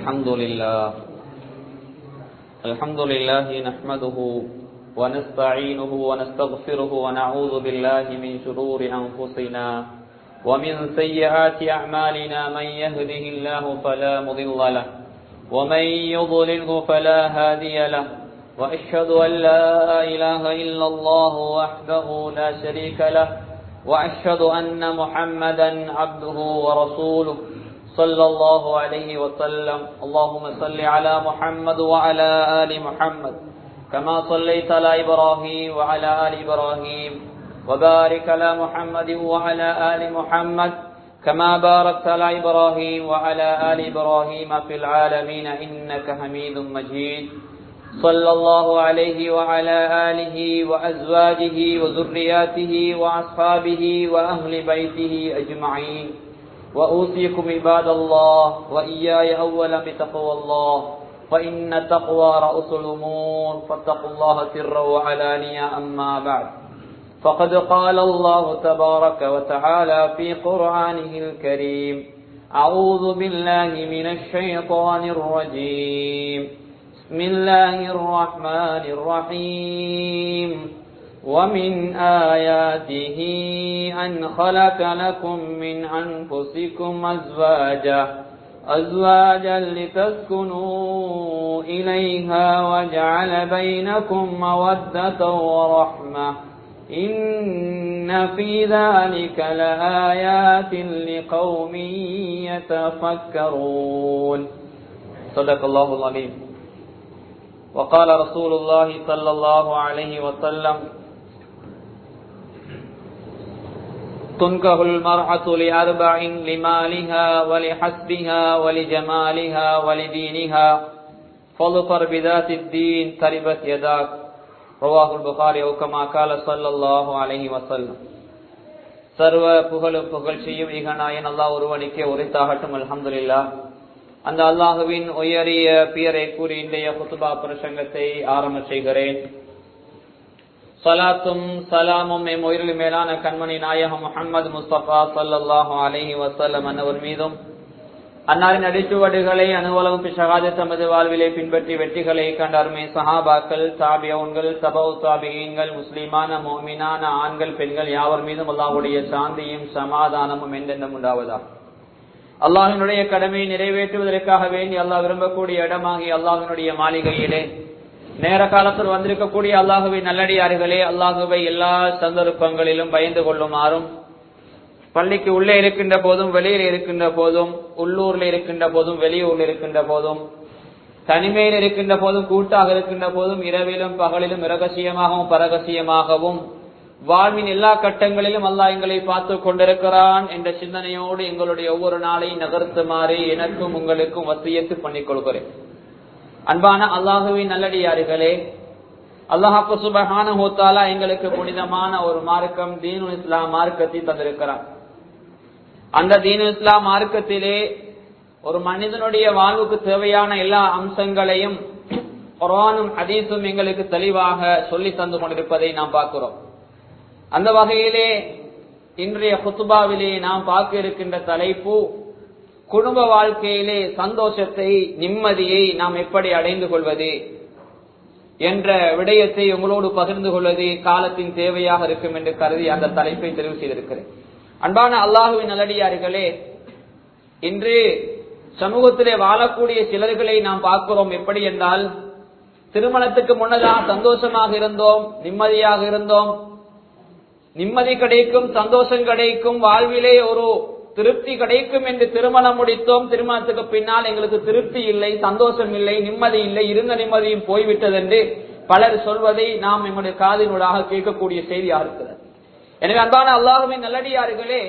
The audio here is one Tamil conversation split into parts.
الحمد لله الحمد لله نحمده ونستعينه ونستغفره ونعوذ بالله من شرور أنفسنا ومن سيئات أعمالنا من يهده الله فلا مضل له ومن يضلله فلا هادي له وأشهد أن لا إله إلا الله وحده لا شريك له وأشهد أن محمدا عبده ورسوله صلى الله عليه وسلم اللهم صل على محمد وعلى آل محمد كما صليت على إبراهيم وعلى آل إبراهيم وبارك على محمد وعلى آل محمد كما باركت على إبراهيم وعلى آل إبراهيم في العالمين إنك حميد مجيد صلى الله عليه وعلى آله وأزواجه وذرياته وأصحابه وأهل بيته أجمعين وأوصيكم عباد الله وإياي أولا بتقوى الله فإن التقوى رأس الأمور فاتقوا الله سرا وعلانيا أما بعد فقد قال الله تبارك وتعالى في قرآنه الكريم أعوذ بالله من الشيطان الرجيم بسم الله الرحمن الرحيم ومن آياته أن خلق لكم من أنفسكم أزواجا أزواجا لتسكنوا إليها وجعل بينكم مودة ورحمة إن في ذلك لآيات لقوم يتفكرون صدق الله العظيم وقال رسول الله صلى الله عليه وسلم تنكه المرأة لأربع لمالها ولحسبها ولجمالها ولدينها فاظفر بذات الدين تربت يداك رواه البخاري أو كما قال صلى الله عليه وسلم சர்வ புகழும் புகழ்ச்சியும் இகனாயன் அல்லாஹ் ஒருவனுக்கே உரைத்தாகட்டும் அல்ஹம்துலில்லா அந்த அல்லாஹுவின் உயரிய பியரை கூறி இன்றைய குத்துபா பிரசங்கத்தை ஆரம்ப செய்கிறேன் சலாத்தும் சலாமும் எம் உயிரில் மேலான கண்மணி நாயகம் முகமது முஸ்தபா சல்லாஹு அலஹி வசல்லம் அன்னவர் மீதும் அன்னாரின் அடிச்சுவடுகளை அனுவலம் பிஷகாத தமது வாழ்விலை பின்பற்றி வெற்றிகளை கண்ட அருமை சஹாபாக்கள் தாபியவுன்கள் சபவு தாபியங்கள் முஸ்லிமான மோமினான ஆண்கள் பெண்கள் யாவர் மீதும் அல்லாஹுடைய சாந்தியும் சமாதானமும் என்றென்றும் உண்டாவதா அல்லாஹினுடைய கடமையை நிறைவேற்றுவதற்காக வேண்டி அல்லாஹ் விரும்பக்கூடிய இடமாகி அல்லாஹினுடைய மாளிகையிலே நேர காலத்தில் வந்திருக்கக்கூடிய அல்லாஹுவை நல்லடியார்களே அல்லாஹுவை எல்லா சந்தர்ப்பங்களிலும் பயந்து கொள்ளுமாறும் பள்ளிக்கு உள்ளே இருக்கின்ற போதும் வெளியில் இருக்கின்ற போதும் உள்ளூர்ல இருக்கின்ற போதும் வெளியூர்ல இருக்கின்ற போதும் தனிமையில் இருக்கின்ற போதும் கூட்டாக இருக்கின்ற போதும் இரவிலும் பகலிலும் இரகசியமாகவும் பரகசியமாகவும் வாழ்வின் எல்லா கட்டங்களிலும் அல்லாஹ் எங்களை பார்த்து கொண்டிருக்கிறான் என்ற சிந்தனையோடு எங்களுடைய ஒவ்வொரு நாளையும் நகர்த்துமாறு எனக்கும் உங்களுக்கும் வசியத்து பண்ணிக் கொள்கிறேன் அன்பான அல்லாஹுவின் நல்லடியார்களே அல்லாஹாக்கு சுபகான ஹோத்தாலா எங்களுக்கு புனிதமான ஒரு மார்க்கம் தீனு இஸ்லாம் மார்க்கத்தை தந்திருக்கிறார் அந்த தீனு இஸ்லாம் மார்க்கத்திலே ஒரு மனிதனுடைய வாழ்வுக்கு தேவையான எல்லா அம்சங்களையும் குரானும் அதீசும் எங்களுக்கு தெளிவாக சொல்லி தந்து கொண்டிருப்பதை நாம் பார்க்கிறோம் அந்த வகையிலே இன்றைய குத்துபாவிலே நாம் பார்க்க இருக்கின்ற தலைப்பு குடும்ப வாழ்க்கையிலே சந்தோஷத்தை நிம்மதியை நாம் எப்படி அடைந்து கொள்வது என்ற விடயத்தை உங்களோடு பகிர்ந்து கொள்வது காலத்தின் தேவையாக இருக்கும் என்று கருதி அந்த தலைப்பை தெரிவு செய்திருக்கிறேன் அன்பான அல்லாஹுவின் நல்லடியார்களே இன்று சமூகத்திலே வாழக்கூடிய சிலர்களை நாம் பார்க்கிறோம் எப்படி என்றால் திருமணத்துக்கு முன்னதாக சந்தோஷமாக இருந்தோம் நிம்மதியாக இருந்தோம் நிம்மதி கிடைக்கும் சந்தோஷம் கிடைக்கும் வாழ்விலே ஒரு திருப்தி கிடைக்கும் என்று திருமணம் முடித்தோம் திருமணத்துக்கு பின்னால் எங்களுக்கு திருப்தி இல்லை சந்தோஷம் இல்லை நிம்மதி இல்லை இருந்த நிம்மதியும் போய்விட்டது என்று பலர் சொல்வதை நாம் நம்முடைய காதினூடாக கேட்கக்கூடிய செய்தியாக இருக்கிறது எனவே அன்பான அல்லாஹுவின் நல்லடியார்களே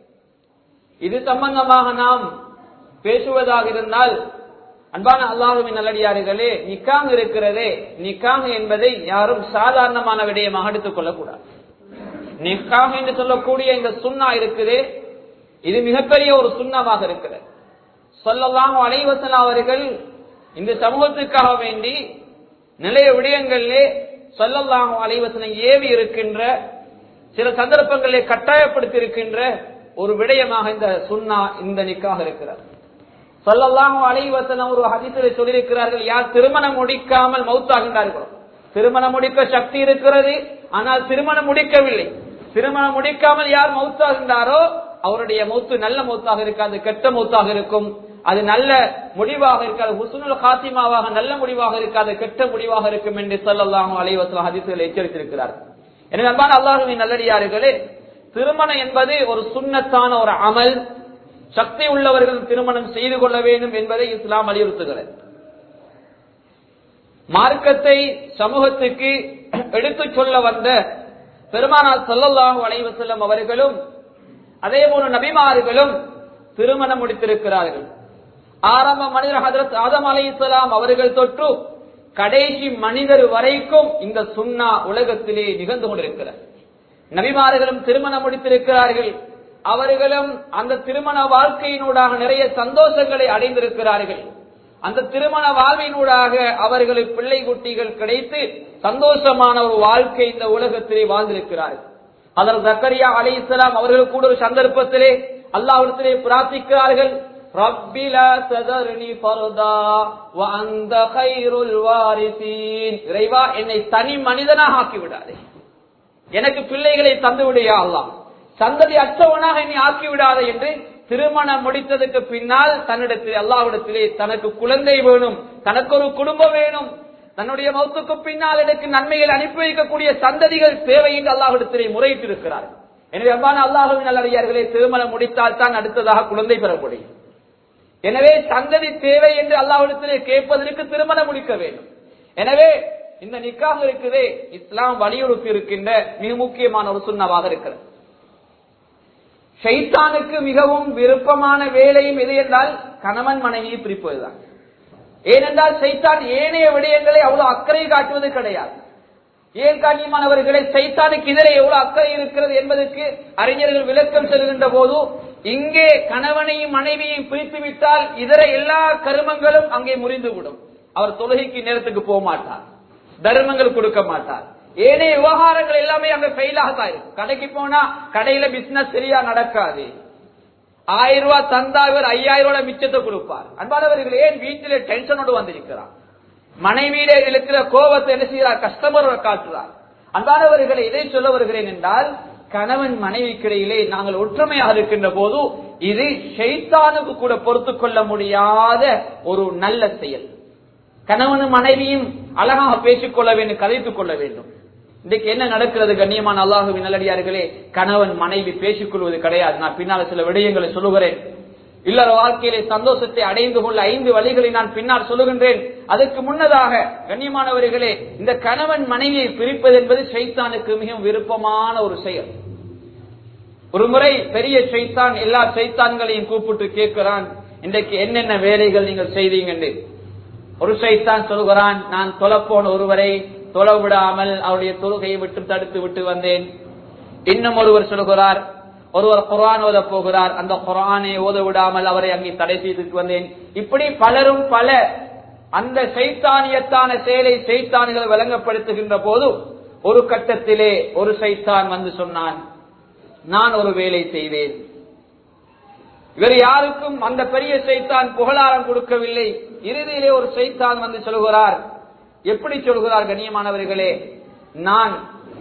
இது சம்பந்தமாக நாம் பேசுவதாக இருந்தால் அன்பான அல்லாஹுவின் நல்லடியார்களே நிக்காங் இருக்கிறதே நிக்காங் என்பதை யாரும் சாதாரணமான விடயமாக எடுத்துக் கொள்ளக்கூடாது நிக்காங் என்று சொல்லக்கூடிய இந்த சுண்ணா இருக்குதே இது மிகப்பெரிய ஒரு சுண்ணமாக இருக்கிறது சொல்லலாம் அலைவசன் அவர்கள் இந்த சமூகத்துக்காக வேண்டி நிலைய விடயங்களிலே சொல்லலாம் அலைவசனை ஏவி இருக்கின்ற சில சந்தர்ப்பங்களிலே கட்டாயப்படுத்தி இருக்கின்ற ஒரு விடயமாக இந்த சுண்ணா இந்த நிக்காக இருக்கிறார் சொல்லலாம் அலைவசனம் ஒரு ஹதீசில் சொல்லியிருக்கிறார்கள் யார் திருமணம் முடிக்காமல் மௌத்தாகின்றார்களோ திருமணம் முடிக்க சக்தி இருக்கிறது ஆனால் திருமணம் முடிக்கவில்லை திருமணம் முடிக்காமல் யார் மௌத்தாகின்றாரோ அவருடைய மௌத்து நல்ல மௌத்தாக இருக்காது கெட்ட மௌத்தாக இருக்கும் அது நல்ல முடிவாக இருக்காது ஹுசுனுல் காத்திமாவாக நல்ல முடிவாக இருக்காது கெட்ட முடிவாக இருக்கும் என்று சொல்லலாம் அலைவசனம் ஹதீசுகள் எச்சரித்திருக்கிறார் எனவே அன்பான அல்லாஹுவின் நல்லடியார்களே திருமணம் என்பது ஒரு சுண்ணத்தான ஒரு அமல் சக்தி உள்ளவர்கள் திருமணம் செய்து கொள்ள வேண்டும் என்பதை இஸ்லாம் வலியுறுத்துகிறது மார்க்கத்தை சமூகத்துக்கு எடுத்துச் சொல்ல வந்த பெருமானார் சொல்லல்லாஹு அலைவசல்லம் அவர்களும் அதே போல நபிமார்களும் திருமணம் முடித்திருக்கிறார்கள் ஆரம்ப மனிதர் ஹதரத் ஆதம் அலை இஸ்லாம் அவர்கள் தொற்று கடைசி மனிதர் வரைக்கும் இந்த சுண்ணா உலகத்திலே நிகழ்ந்து கொண்டிருக்கிறார் நபிமார்களும் திருமணம் முடித்திருக்கிறார்கள் அவர்களும் அந்த திருமண வாழ்க்கையினூடாக நிறைய சந்தோஷங்களை அடைந்திருக்கிறார்கள் அந்த திருமண வாழ்வினூடாக அவர்களுக்கு பிள்ளை குட்டிகள் கிடைத்து சந்தோஷமான ஒரு வாழ்க்கை இந்த உலகத்திலே வாழ்ந்திருக்கிறார்கள் அதற்கு ஜக்கரியா அலி இஸ்லாம் அவர்கள் கூட ஒரு சந்தர்ப்பத்திலே அல்லாவிடத்திலே பிரார்த்திக்கிறார்கள் இறைவா என்னை தனி மனிதனாக ஆக்கி விடாதே எனக்கு பிள்ளைகளை தந்து விடையா அல்லாம் சந்ததி அற்றவனாக என்னை ஆக்கி விடாத என்று திருமணம் முடித்ததுக்கு பின்னால் தன்னிடத்தில் அல்லாவிடத்திலே தனக்கு குழந்தை வேணும் தனக்கு ஒரு குடும்பம் வேணும் தன்னுடைய மௌத்துக்கு பின்னால் எனக்கு நன்மைகள் அனுப்பி வைக்கக்கூடிய சந்ததிகள் தேவை என்று அல்லாஹிடத்திலே முறையிட்டிருக்கிறார் எனவே அவ்வாறு அல்லாஹுவின் நல்லடியார்களே திருமணம் முடித்தால் தான் அடுத்ததாக குழந்தை பெற முடியும் எனவே சந்ததி தேவை என்று அல்லாஹிடத்திலே கேட்பதற்கு திருமணம் முடிக்க வேண்டும் எனவே இந்த நிக்காக இருக்குதே இஸ்லாம் வலியுறுத்தி இருக்கின்ற மிக முக்கியமான ஒரு சுண்ணமாக இருக்கிறது ஷைத்தானுக்கு மிகவும் விருப்பமான வேலையும் எது என்றால் கணவன் மனைவியை பிரிப்பதுதான் ஏனென்றால் சைத்தான் ஏனைய விடயங்களை அவ்வளவு அக்கறை காட்டுவது கிடையாது ஏன் காண்ணியமானவர்களை சைத்தானுக்கு இதரை எவ்வளவு அக்கறை இருக்கிறது என்பதற்கு அறிஞர்கள் விளக்கம் செல்கின்ற போது இங்கே கணவனையும் மனைவியையும் பிரித்து விட்டால் இதர எல்லா கருமங்களும் அங்கே முறிந்துவிடும் அவர் தொழுகைக்கு நேரத்துக்கு போக மாட்டார் தர்மங்கள் கொடுக்க மாட்டார் ஏனைய விவகாரங்கள் எல்லாமே அங்க ஃபெயிலாக தான் இருக்கும் கடைக்கு போனா கடையில பிசினஸ் சரியா நடக்காது ஆயிரம் ரூபாய் தந்தா இவர் ஐயாயிரம் ரூபாய் மிச்சத்தை கொடுப்பார் அன்பானவர்கள் ஏன் வீட்டிலே டென்ஷனோடு வந்திருக்கிறார் மனைவியிலே இருக்கிற கோபத்தை என்ன செய்கிறார் கஸ்டமர் காட்டுறார் அன்பானவர்களை இதை சொல்ல வருகிறேன் என்றால் கணவன் மனைவிக்கிடையிலே நாங்கள் ஒற்றுமையாக இருக்கின்ற போது இது ஷைத்தானுக்கு கூட பொறுத்து கொள்ள முடியாத ஒரு நல்ல செயல் கணவனும் மனைவியும் அழகாக பேசிக் கொள்ள வேண்டும் கதைத்துக் கொள்ள வேண்டும் இன்றைக்கு என்ன நடக்கிறது கண்ணியமான அல்லாஹுவின் நல்லடியார்களே கணவன் மனைவி பேசிக் கொள்வது கிடையாது நான் பின்னால சில விடயங்களை சொல்லுகிறேன் இல்லற வாழ்க்கையிலே சந்தோஷத்தை அடைந்து கொள்ள ஐந்து வழிகளை நான் பின்னால் சொல்லுகின்றேன் அதற்கு முன்னதாக கண்ணியமானவர்களே இந்த கணவன் மனைவியை பிரிப்பது என்பது சைத்தானுக்கு மிகவும் விருப்பமான ஒரு செயல் ஒரு முறை பெரிய சைத்தான் எல்லா சைத்தான்களையும் கூப்பிட்டு கேட்கிறான் இன்றைக்கு என்னென்ன வேலைகள் நீங்கள் செய்தீங்க ஒரு சைத்தான் சொல்கிறான் நான் தொலைப்போன ஒருவரை தொலை விடாமல் அவருடைய தொழுகையை விட்டு தடுத்து விட்டு வந்தேன் இன்னும் ஒருவர் சொல்கிறார் ஒருவர் குரான் ஓத போகிறார் அந்த குரானை ஓத விடாமல் அவரை அங்கே தடை செய்துட்டு வந்தேன் இப்படி பலரும் பல அந்த சைத்தானியத்தான செயலை சைத்தான்கள் விளங்கப்படுத்துகின்ற போது ஒரு கட்டத்திலே ஒரு சைத்தான் வந்து சொன்னான் நான் ஒரு வேலை செய்தேன் இவர் யாருக்கும் அந்த பெரிய சைத்தான் புகழாரம் கொடுக்கவில்லை இறுதியிலே ஒரு சைத்தான் வந்து சொல்கிறார் எப்படி சொல்கிறார் கண்ணியமானவர்களே நான்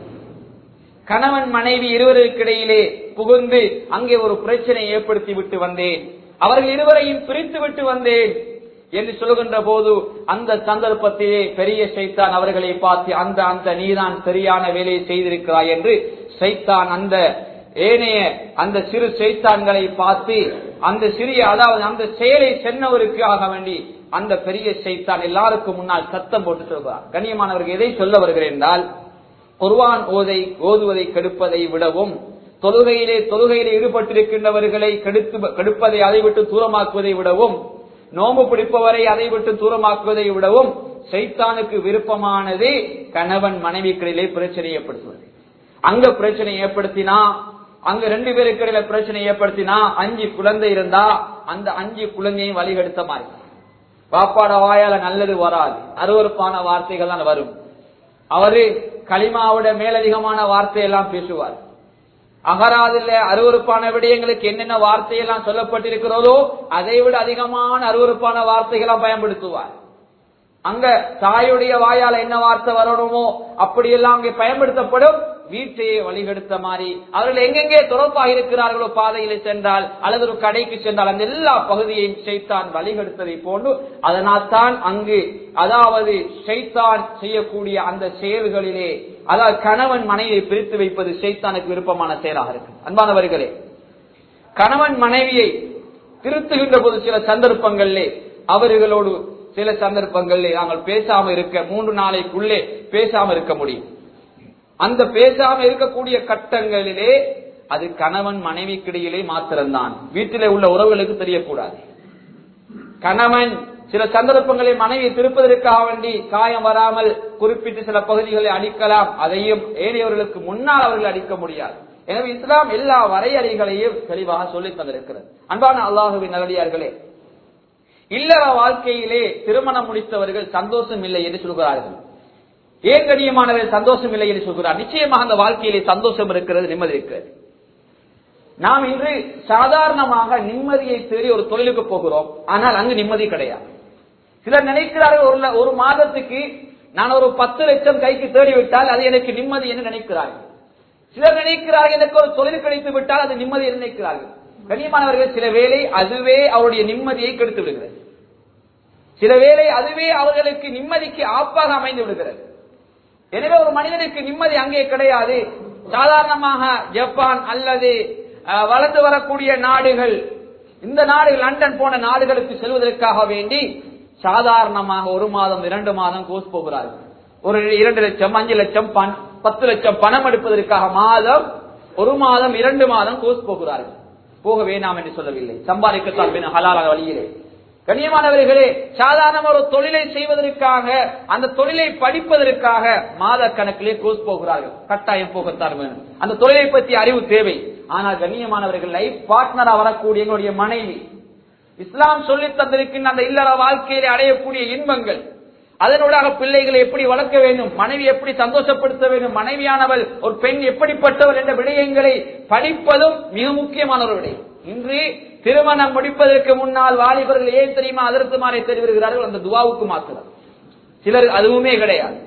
கணவன் மனைவி இருவருக்கிடையிலே புகுந்து அங்கே ஒரு பிரச்சனை ஏற்படுத்தி விட்டு வந்தேன் அவர்கள் இருவரையும் பிரித்து விட்டு வந்தேன் என்று சொல்கின்ற போது அந்த சந்தர்ப்பத்திலே பெரிய சைத்தான் அவர்களை பார்த்து அந்த அந்த நீதான் சரியான வேலையை செய்திருக்கிறாய் என்று சைத்தான் அந்த ஏனைய அந்த சிறு சைத்தான்களை பார்த்து அந்த சிறிய அதாவது அந்த செயலை சென்னவருக்கு ஆக வேண்டி அந்த பெரிய சைத்தான் எல்லாருக்கும் முன்னால் சத்தம் போட்டு சொல்கிறார் கண்ணியமானவர்கள் எதை சொல்ல வருகிறேன் என்றால் குர்வான் ஓதை ஓதுவதை கெடுப்பதை விடவும் தொழுகையிலே தொழுகையிலே ஈடுபட்டிருக்கின்றவர்களை கெடுத்து கெடுப்பதை அதை விட்டு தூரமாக்குவதை விடவும் நோம்பு பிடிப்பவரை அதை விட்டு தூரமாக்குவதை விடவும் சைத்தானுக்கு விருப்பமானது கணவன் மனைவிக்கிடையிலே பிரச்சனை ஏற்படுத்துவது அங்க பிரச்சனை ஏற்படுத்தினா அங்க ரெண்டு பேருக்கு இடையில பிரச்சனை ஏற்படுத்தினா அஞ்சு குழந்தை இருந்தா அந்த அஞ்சு குழந்தையும் வழிகெடுத்த மாதிரி பாப்பாட வாயால நல்லது வராது அருவறுப்பான வார்த்தைகள் தான் வரும் அவரு களிமாவோட மேலதிகமான வார்த்தையெல்லாம் பேசுவார் அகராதில் அருவறுப்பான விடயங்களுக்கு என்னென்ன வார்த்தையெல்லாம் சொல்லப்பட்டிருக்கிறதோ அதை விட அதிகமான அருவறுப்பான வார்த்தைகளாம் பயன்படுத்துவார் அங்க தாயுடைய வாயால என்ன வார்த்தை வரணுமோ அப்படியெல்லாம் அங்கே பயன்படுத்தப்படும் வீட்டையே வழிகெடுத்த மாதிரி அவர்கள் எங்கெங்கே தொடர்பாக இருக்கிறார்களோ பாதையில சென்றால் அல்லது ஒரு கடைக்கு சென்றால் அந்த எல்லா பகுதியையும் ஷைத்தான் வழிகெடுத்ததை போன்று அதனால் தான் அங்கு அதாவது ஷைத்தான் செய்யக்கூடிய அந்த செயல்களிலே அதாவது கணவன் மனைவியை பிரித்து வைப்பது ஷைத்தானுக்கு விருப்பமான செயலாக இருக்கு அன்பானவர்களே கணவன் மனைவியை திருத்துகின்ற போது சில சந்தர்ப்பங்களிலே அவர்களோடு சில சந்தர்ப்பங்களிலே நாங்கள் பேசாம இருக்க மூன்று நாளைக்குள்ளே பேசாம இருக்க முடியும் அந்த பேசாம இருக்கக்கூடிய கட்டங்களிலே அது கணவன் மனைவிக்கிடையிலே மாத்திரம்தான் வீட்டிலே உள்ள உறவுகளுக்கு தெரியக்கூடாது கணவன் சில சந்தர்ப்பங்களில் மனைவியை திருப்பதற்காக வேண்டி காயம் வராமல் குறிப்பிட்டு சில பகுதிகளை அடிக்கலாம் அதையும் ஏனையவர்களுக்கு முன்னால் அவர்கள் அடிக்க முடியாது எனவே இஸ்லாம் எல்லா வரையறைகளையும் தெளிவாக சொல்லித் தந்திருக்கிறது அன்பான அல்லாஹுவின் நல்லடியார்களே இல்லற வாழ்க்கையிலே திருமணம் முடித்தவர்கள் சந்தோஷம் இல்லை என்று சொல்கிறார்கள் ஏன் கண்ணியமானவர்கள் சந்தோஷம் இல்லை என்று சொல்கிறார் நிச்சயமாக அந்த வாழ்க்கையிலே சந்தோஷம் இருக்கிறது நிம்மதி இருக்கிறது நாம் இன்று சாதாரணமாக நிம்மதியை தேடி ஒரு தொழிலுக்கு போகிறோம் ஆனால் அங்கு நிம்மதி கிடையாது சிலர் நினைக்கிறார்கள் ஒரு ல- ஒரு மாதத்துக்கு நான் ஒரு பத்து லட்சம் கைக்கு தேடி விட்டால் அது எனக்கு நிம்மதி என்று நினைக்கிறார்கள் சிலர் நினைக்கிறார்கள் எனக்கு ஒரு தொழில் கிடைத்து விட்டால் அது நிம்மதி என்று நினைக்கிறார்கள் கண்ணியமானவர்கள் சில வேளை அதுவே அவருடைய நிம்மதியை கெடுத்து விடுகிறது சில வேளை அதுவே அவர்களுக்கு நிம்மதிக்கு ஆப்பாக அமைந்து விடுகிறது எனவே ஒரு மனிதனுக்கு நிம்மதி அங்கே கிடையாது சாதாரணமாக ஜப்பான் அல்லது அஹ், வளர்ந்து வரக்கூடிய நாடுகள் இந்த நாடுகள் லண்டன் போன நாடுகளுக்கு செல்வதற்காக வேண்டி சாதாரணமாக ஒரு மாதம் இரண்டு மாதம் கோர்ஸ் போகிறார்கள் ஒரு இரண்டு லட்சம் அஞ்சு லட்சம் பண்- பத்து லட்சம் பணம் எடுப்பதற்காக மாதம் ஒரு மாதம் இரண்டு மாதம் கோர்ஸ் போகிறார்கள் போக வேண்டாம் என்று சொல்லவில்லை சம்பாதிக்கத்தான் வேணும் ஹலாலான வழியிலே கண்ணியமானவர்களே சாதாரண ஒரு தொழிலை செய்வதற்காக அந்த தொழிலை படிப்பதற்காக மாத கணக்கிலே கோர்ஸ் போகிறார்கள் கட்டாயம் போகத்தான் வேணும் அந்த தொழிலை பற்றி அறிவு தேவை ஆனால் கண்ணியமானவர்கள் லைஃப் பார்ட்னரா வரக்கூடிய எங்களுடைய மனைவி இஸ்லாம் சொல்லித் தந்திருக்கின்ற அந்த இல்லற வாழ்க்கையிலே அடையக்கூடிய இன்பங்கள் அதனூடாக பிள்ளைகளை எப்படி வளர்க்க வேண்டும் மனைவி எப்படி சந்தோஷப்படுத்த வேண்டும் மனைவியானவள் ஒரு பெண் எப்படிப்பட்டவள் என்ற விடயங்களை படிப்பதும் மிக முக்கியமான ஒரு விடயம் இன்று திருமணம் முடிப்பதற்கு முன்னால் வாலிபர்கள் ஏன் தெரியுமா அதற்கு மாறி தெரிவிக்கிறார்கள் அந்த துவாவுக்கு மாத்திரம் சிலர் அதுவுமே கிடையாது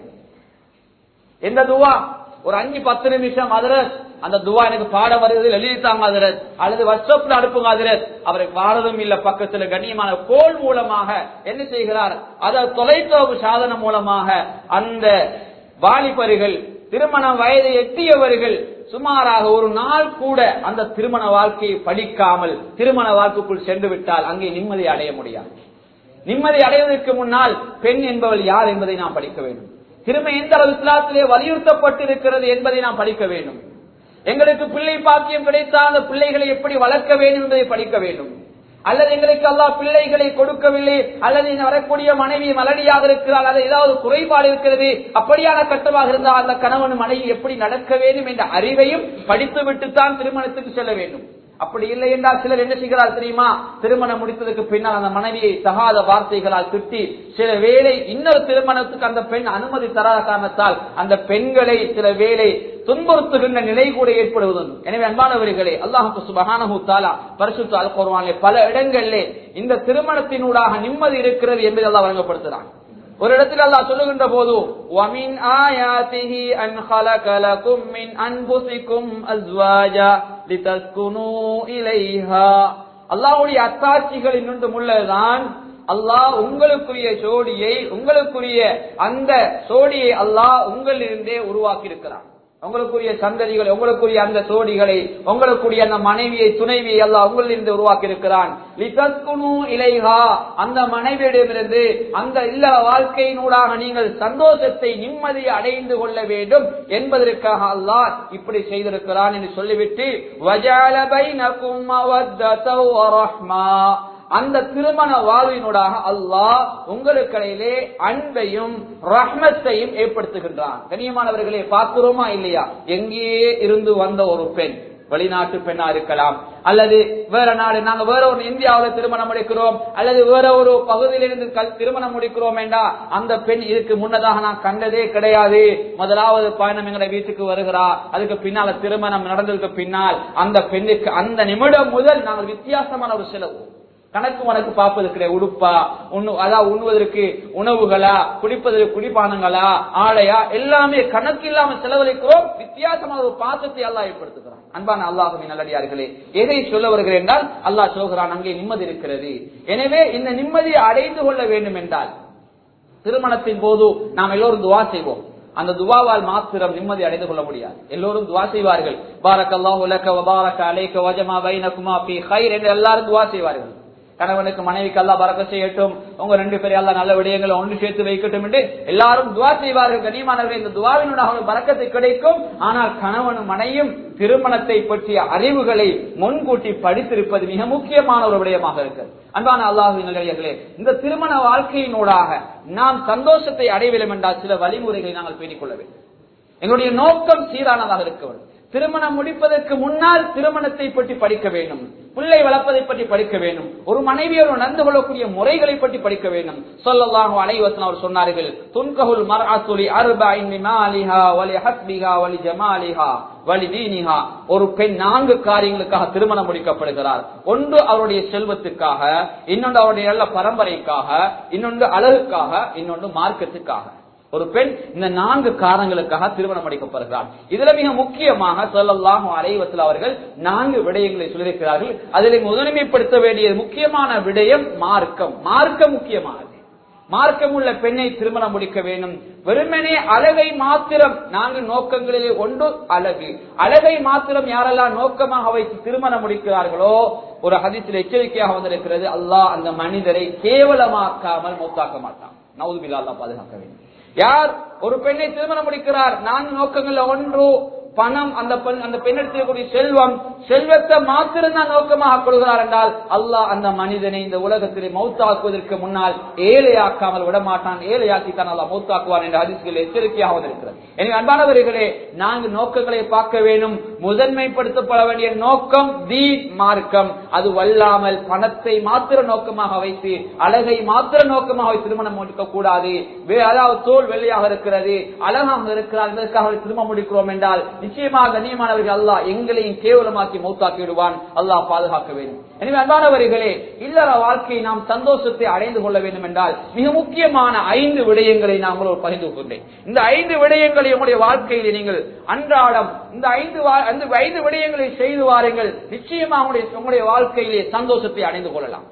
எந்த துவா ஒரு அஞ்சு பத்து நிமிஷம் அதிரத் அந்த துவா எனக்கு பாட வருகிறது எழுதித்தாங்க அதிரத் அல்லது வாட்ஸ்அப்ல அனுப்புங்க அதிரத் அவருக்கு வாரதும் இல்ல பக்கத்துல கண்ணியமான கோல் மூலமாக என்ன செய்கிறார் அத தொலைத்தொடர்பு சாதனம் மூலமாக அந்த வாலிபர்கள் திருமண வயதை எட்டியவர்கள் சுமாராக ஒரு நாள் கூட அந்த திருமண வாழ்க்கையை படிக்காமல் திருமண வாழ்க்கைக்குள் சென்று விட்டால் அங்கே நிம்மதி அடைய முடியாது நிம்மதி அடைவதற்கு முன்னால் பெண் என்பவள் யார் என்பதை நாம் படிக்க வேண்டும் திரும்ப எந்த அளவு இஸ்லாத்திலே வலியுறுத்தப்பட்டிருக்கிறது என்பதை நாம் படிக்க வேண்டும் எங்களுக்கு பிள்ளை பாக்கியம் கிடைத்தால் அந்த பிள்ளைகளை எப்படி வளர்க்க வேண்டும் என்பதை படிக்க வேண்டும் அல்லது எங்களுக்கு அல்லாஹ் பிள்ளைகளை கொடுக்கவில்லை அல்லது இந்த வரக்கூடிய மனைவி மலடியாக இருக்கிறாள் அல்லது ஏதாவது குறைபாடு இருக்கிறது அப்படியான கட்டமாக இருந்தால் அந்த கணவன் மனைவி எப்படி நடக்க வேண்டும் என்ற அறிவையும் படித்து விட்டுத்தான் திருமணத்துக்கு செல்ல வேண்டும் அப்படி இல்லை என்றால் சிலர் என்ன செய்கிறார் தெரியுமா திருமணம் முடித்ததுக்கு பின்னால் அந்த மனைவியை தகாத வார்த்தைகளால் திட்டி சில வேளை இன்னொரு திருமணத்துக்கு அந்த பெண் அனுமதி தராத காரணத்தால் அந்த பெண்களை சில வேளை துன்புறுத்துகின்ற நிலை கூட ஏற்படுவதும் எனவே அன்பானவர்களே அல்லாஹு சுபஹானஹு தாலா பரிசுத்த அல் குர்ஆனிலே பல இடங்களிலே இந்த திருமணத்தினூடாக நிம்மதி இருக்கிறது என்பதை அல்லாஹ் வழங்கப்படுத்துகிறான் ஒரு இடத்தில் அல்லாஹ் சொல்லுகின்ற போது وَمِنْ آيَاتِهِ أَنْ خَلَقَ لَكُم مِّنْ أَنفُسِكُمْ أَزْوَاجًا لِتَسْكُنُوا إِلَيْهَا அல்லாஹ்வுடைய அத்தாட்சிகளில் நின்றும் உள்ளதுதான் அல்லாஹ் உங்களுக்குரிய ஜோடியை உங்களுக்குரிய அந்த ஜோடியை அல்லாஹ் உங்களிலிருந்தே உருவாக்கி இருக்கிறான் உங்களுக்குரிய சந்ததிகளை உங்களுக்குரிய அந்த சோடிகளை உங்களுக்குரிய அந்த மனைவியை துணைவியை அல்லாஹ் உங்களிலிருந்து உருவாக்கி இருக்கிறான் லிதஸ்குனு இலைஹா அந்த மனைவியிடமிருந்து அந்த இல்ல வாழ்க்கையினூடாக நீங்கள் சந்தோஷத்தை நிம்மதியை அடைந்து கொள்ள வேண்டும் என்பதற்காக அல்லாஹ் இப்படி செய்திருக்கிறான் என்று சொல்லிவிட்டு வஜால பைனகும் மவத்தத வரஹ்மா அந்த திருமண வாழ்வினூடாக அல்லாஹ் உங்களுக்கிடையிலே அன்பையும் ரஹ்மத்தையும் ஏற்படுத்துகின்றான் கண்ணியமானவர்களே பார்க்கிறோமா இல்லையா எங்கேயே இருந்து வந்த ஒரு பெண் வெளிநாட்டு பெண்ணா இருக்கலாம் அல்லது வேற நாடு நாங்க வேற ஒரு இந்தியாவில் திருமணம் முடிக்கிறோம் அல்லது வேற ஒரு பகுதியிலிருந்து கல்- திருமணம் முடிக்கிறோம் என்றா அந்த பெண் இதுக்கு முன்னதாக நான் கண்டதே கிடையாது முதலாவது பயணம் எங்களை வீட்டுக்கு வருகிறா அதுக்கு பின்னால திருமணம் நடந்ததுக்கு பின்னால் அந்த பெண்ணுக்கு அந்த நிமிடம் முதல் நாங்கள் வித்தியாசமான ஒரு செலவு கணக்கு வணக்கு பார்ப்பது கிடையாது உடுப்பா உண்ணு அதாவது உண்ணுவதற்கு உணவுகளா குடிப்பதற்கு குடிப்பானங்களா ஆடையா எல்லாமே கணக்கு இல்லாம செலவழிக்கிறோம் வித்தியாசமான ஒரு பாசத்தை அல்லாஹ் ஏற்படுத்துகிறான் அன்பான அல்லாஹுவின் நல்லடியார்களே எதை சொல்ல வருகிறேன் என்றால் அல்லாஹ் சொல்கிறான் அங்கே நிம்மதி இருக்கிறது எனவே இந்த நிம்மதியை அடைந்து கொள்ள வேண்டும் என்றால் திருமணத்தின் போது நாம் எல்லோரும் துவா செய்வோம் அந்த துவாவால் மாத்திரம் நிம்மதி அடைந்து கொள்ள முடியாது எல்லோரும் துவா செய்வார்கள் பாரக் அல்லாஹ் உலக வபாரக் அலைக்க வஜமா பைனகுமா ஃபீ கைர் என்று எல்லாரும் துவா செய்வார்கள் கணவனுக்கு மனைவிக்கு அல்லா பறக்க செய்யட்டும் உங்க ரெண்டு பேரும் எல்லாம் நல்ல விடயங்களை ஒன்று சேர்த்து வைக்கட்டும் என்று எல்லாரும் துவா செய்வார்கள் கனிமானவர்கள் இந்த துவாவினுடைய அவர்கள் பறக்கத்தை கிடைக்கும் ஆனால் கணவனும் மனையும் திருமணத்தை பற்றிய அறிவுகளை முன்கூட்டி படித்திருப்பது மிக முக்கியமான ஒரு விடயமாக இருக்கிறது அன்பான அல்லாஹுவின் நல்லடியார்களே இந்த திருமண வாழ்க்கையினூடாக நாம் சந்தோஷத்தை அடைய வேண்டும் என்றால் சில வழிமுறைகளை நாங்கள் பேணிக் கொள்ள வேண்டும் எங்களுடைய நோக்கம் சீரானதாக இருக்க வேண்டும் திருமணம் முடிப்பதற்கு முன்னால் திருமணத்தை பற்றி படிக்க வேண்டும் பிள்ளை வளர்ப்பதை பற்றி படிக்க வேண்டும் ஒரு மனைவியோடு நடந்து கொள்ளக்கூடிய முறைகளை பற்றி படிக்க வேண்டும் சொல்லலாம் அனைவசன் அவர் சொன்னார்கள் துன்கஹுல் மர்ஆத்துலி அர்பஇன் மிமாலிஹா வலி ஹஸ்பிஹா வலி ஜமாலிஹா வலி தீனிஹா ஒரு பெண் நான்கு காரியங்களுக்காக திருமணம் முடிக்கப்படுகிறார் ஒன்று அவருடைய செல்வத்துக்காக இன்னொன்று அவருடைய நல்ல பரம்பரைக்காக இன்னொன்று அழகுக்காக இன்னொன்று மார்க்கத்துக்காக ஒரு பெண் இந்த நான்கு காரணங்களுக்காக திருமணம் அடிக்கப்படுகிறார் இதுல மிக முக்கியமாக சொல்லலாம் அலைவத்தில் அவர்கள் நான்கு விடயங்களை சொல்லியிருக்கிறார்கள் அதில் முதன்மைப்படுத்த வேண்டிய முக்கியமான விடயம் மார்க்கம் மார்க்கம் முக்கியமானது மார்க்கம் உள்ள பெண்ணை திருமணம் முடிக்க வேண்டும் வெறுமனே அழகை மாத்திரம் நான்கு நோக்கங்களிலே ஒன்று அழகு அழகை மாத்திரம் யாரெல்லாம் நோக்கமாக வைத்து திருமணம் முடிக்கிறார்களோ ஒரு ஹதித்தில் எச்சரிக்கையாக வந்திருக்கிறது அல்லாஹ் அந்த மனிதரை கேவலமாக்காமல் மௌத்தாக்க மாட்டான் நவுதுபில்லா அல்லாஹ் பாதுகாக்க வேண்டும் யார் ஒரு பெண்ணை திருமணம் முடிக்கிறார் நான்கு நோக்கங்கள்ல ஒன்று பணம் அந்த பெண் அந்த பெண்ணெடுத்திருக்கக்கூடிய செல்வம் செல்வத்தை மாத்திரம் தான் நோக்கமாக கொள்கிறார் என்றால் அல்லாஹ் அந்த மனிதனை இந்த உலகத்திலே மௌத்தாக்குவதற்கு முன்னால் ஏழையாக்காமல் விடமாட்டான் ஏழையாக்கித்தான் அல்லாஹ் மௌத்தாக்குவான் என்ற அதிர்ச்சிகள் எச்சரிக்கையாக வந்திருக்கிறது எனவே அன்பானவர்களே நான்கு நோக்கங்களை பார்க்க வேண்டும் முதன்மைப்படுத்தப்பட வேண்டிய நோக்கம் தீன் மார்க்கம் அது வல்லாமல் பணத்தை மாத்திர நோக்கமாக வைத்து அழகை மாத்திர நோக்கமாக வைத்து திருமணம் முடிக்க கூடாது வே- அதாவது தோல் வெள்ளையாக இருக்கிறது அழகாக இருக்கிறார் இதற்காக திருமணம் முடிக்கிறோம் என்றால் நிச்சயமாக கண்ணியமானவர்கள் அல்லாஹ் எங்களையும் கேவலமாக்கி மௌத்தாக்கி விடுவான் அல்லாஹ் பாதுகாக்க வேண்டும் எனவே அன்பானவர்களே இல்லற வாழ்க்கையை நாம் சந்தோஷத்தை அடைந்து கொள்ள வேண்டும் என்றால் மிக முக்கியமான ஐந்து விடயங்களை நான் உங்களோடு பகிர்ந்து கொண்டேன் இந்த ஐந்து விடயங்களை உங்களுடைய வாழ்க்கையில் நீங்கள் அன்றாடம் இந்த ஐந்து வா- அந்த ஐந்து விடயங்களை செய்து வாருங்கள் நிச்சயமாக உங்களுடைய உங்களுடைய வாழ்க்கையிலே சந்தோஷத்தை அடைந்து கொள்ளலாம்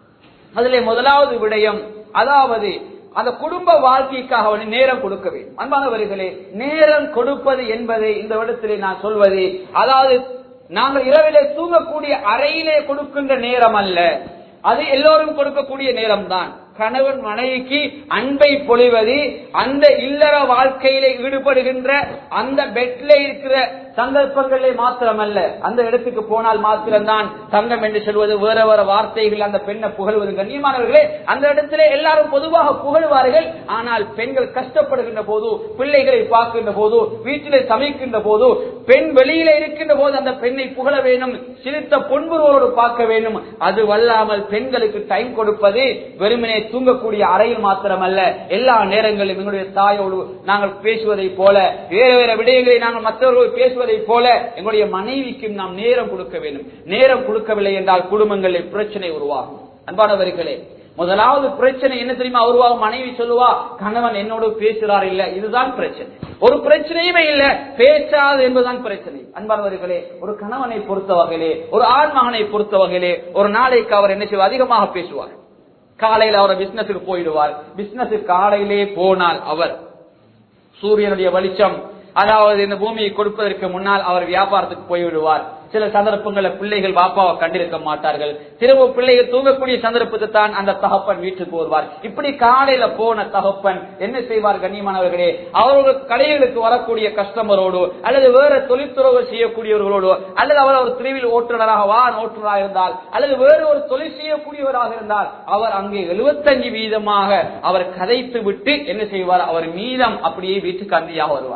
அதிலே முதலாவது விடயம் அதாவது அந்த குடும்ப வாழ்க்கைக்காக அவன் நேரம் கொடுக்க வேண்டும் அன்பானவர்களே நேரம் கொடுப்பது என்பதை இந்த இடத்திலே நான் சொல்வது அதாவது நாங்கள் இரவிலே தூங்கக்கூடிய அறையிலே கொடுக்கின்ற நேரம் அல்ல அது எல்லோரும் கொடுக்கக்கூடிய நேரம் தான் கணவன் மனைவிக்கு அன்பை பொழிவது அந்த இல்லற வாழ்க்கையிலே ஈடுபடுகின்ற அந்த பெட்ல இருக்கிற சந்தர்ப்பங்களே மாத்திரமல்ல அந்த இடத்துக்கு போனால் மாத்திரம்தான் தங்கம் என்று சொல்வது வேற வேற வார்த்தைகள் அந்த பெண்ணை புகழ்வது கண்ணியமானவர்களே அந்த இடத்திலே எல்லாரும் பொதுவாக புகழ்வார்கள் ஆனால் பெண்கள் கஷ்டப்படுகின்ற போது பிள்ளைகளை பார்க்கின்ற போது வீட்டிலே சமைக்கின்ற போது பெண் வெளியில இருக்கின்ற போது அந்த பெண்ணை புகழ வேண்டும் சிரித்த பொன்புருவோடு பார்க்க வேண்டும் அது வல்லாமல் பெண்களுக்கு டைம் கொடுப்பது வெறுமனே தூங்கக்கூடிய அறையில் மாத்திரமல்ல எல்லா நேரங்களிலும் எங்களுடைய தாயோடு நாங்கள் பேசுவதை போல வேற வேற விடயங்களை நாங்கள் மற்றவர்கள் பேசுவதை போல எங்களுடைய மனைவிக்கும் நாம் நேரம் கொடுக்க வேண்டும் நேரம் கொடுக்கவில்லை என்றால் குடும்பங்களில் பிரச்சனை உருவாகும் அன்பானவர்களே முதலாவது பிரச்சனை என்ன தெரியுமா உருவாகும் மனைவி சொல்லுவா கணவன் என்னோடு பேசுறார் இல்ல இதுதான் பிரச்சனை ஒரு பிரச்சனையுமே இல்ல பேசாது என்பதுதான் பிரச்சனை அன்பானவர்களே ஒரு கணவனை பொறுத்த வகையிலே ஒரு ஆண் மகனை பொறுத்த வகையிலே ஒரு நாளைக்கு அவர் என்ன செய்வார் அதிகமாக பேசுவார் காலையில் அவர் பிசினஸுக்கு போயிடுவார் பிசினஸ் காலையிலே போனால் அவர் சூரியனுடைய வெளிச்சம் அதாவது இந்த பூமியை கொடுப்பதற்கு முன்னால் அவர் வியாபாரத்துக்கு போய்விடுவார் சில சந்தர்ப்பங்களில் பிள்ளைகள் பாப்பாவை கண்டிருக்க மாட்டார்கள் திரும்ப பிள்ளைகள் தூங்கக்கூடிய சந்தர்ப்பத்தை தான் அந்த தகப்பன் வீட்டுக்கு வருவார் இப்படி காலையில போன தகப்பன் என்ன செய்வார் கண்ணியமானவர்களே அவர்கள் கடைகளுக்கு வரக்கூடிய கஸ்டமரோடு அல்லது வேற தொழில்துறவு செய்யக்கூடியவர்களோடு அல்லது அவர் ஒரு திருவில் ஓட்டுநராக வான் ஓட்டுநராக இருந்தால் அல்லது வேறு ஒரு தொழில் செய்யக்கூடியவராக இருந்தால் அவர் அங்கே எழுபத்தஞ்சு வீதமாக அவர் கதைத்து விட்டு என்ன செய்வார் அவர் மீதம் அப்படியே வீட்டுக்கு அந்தியாக வருவார்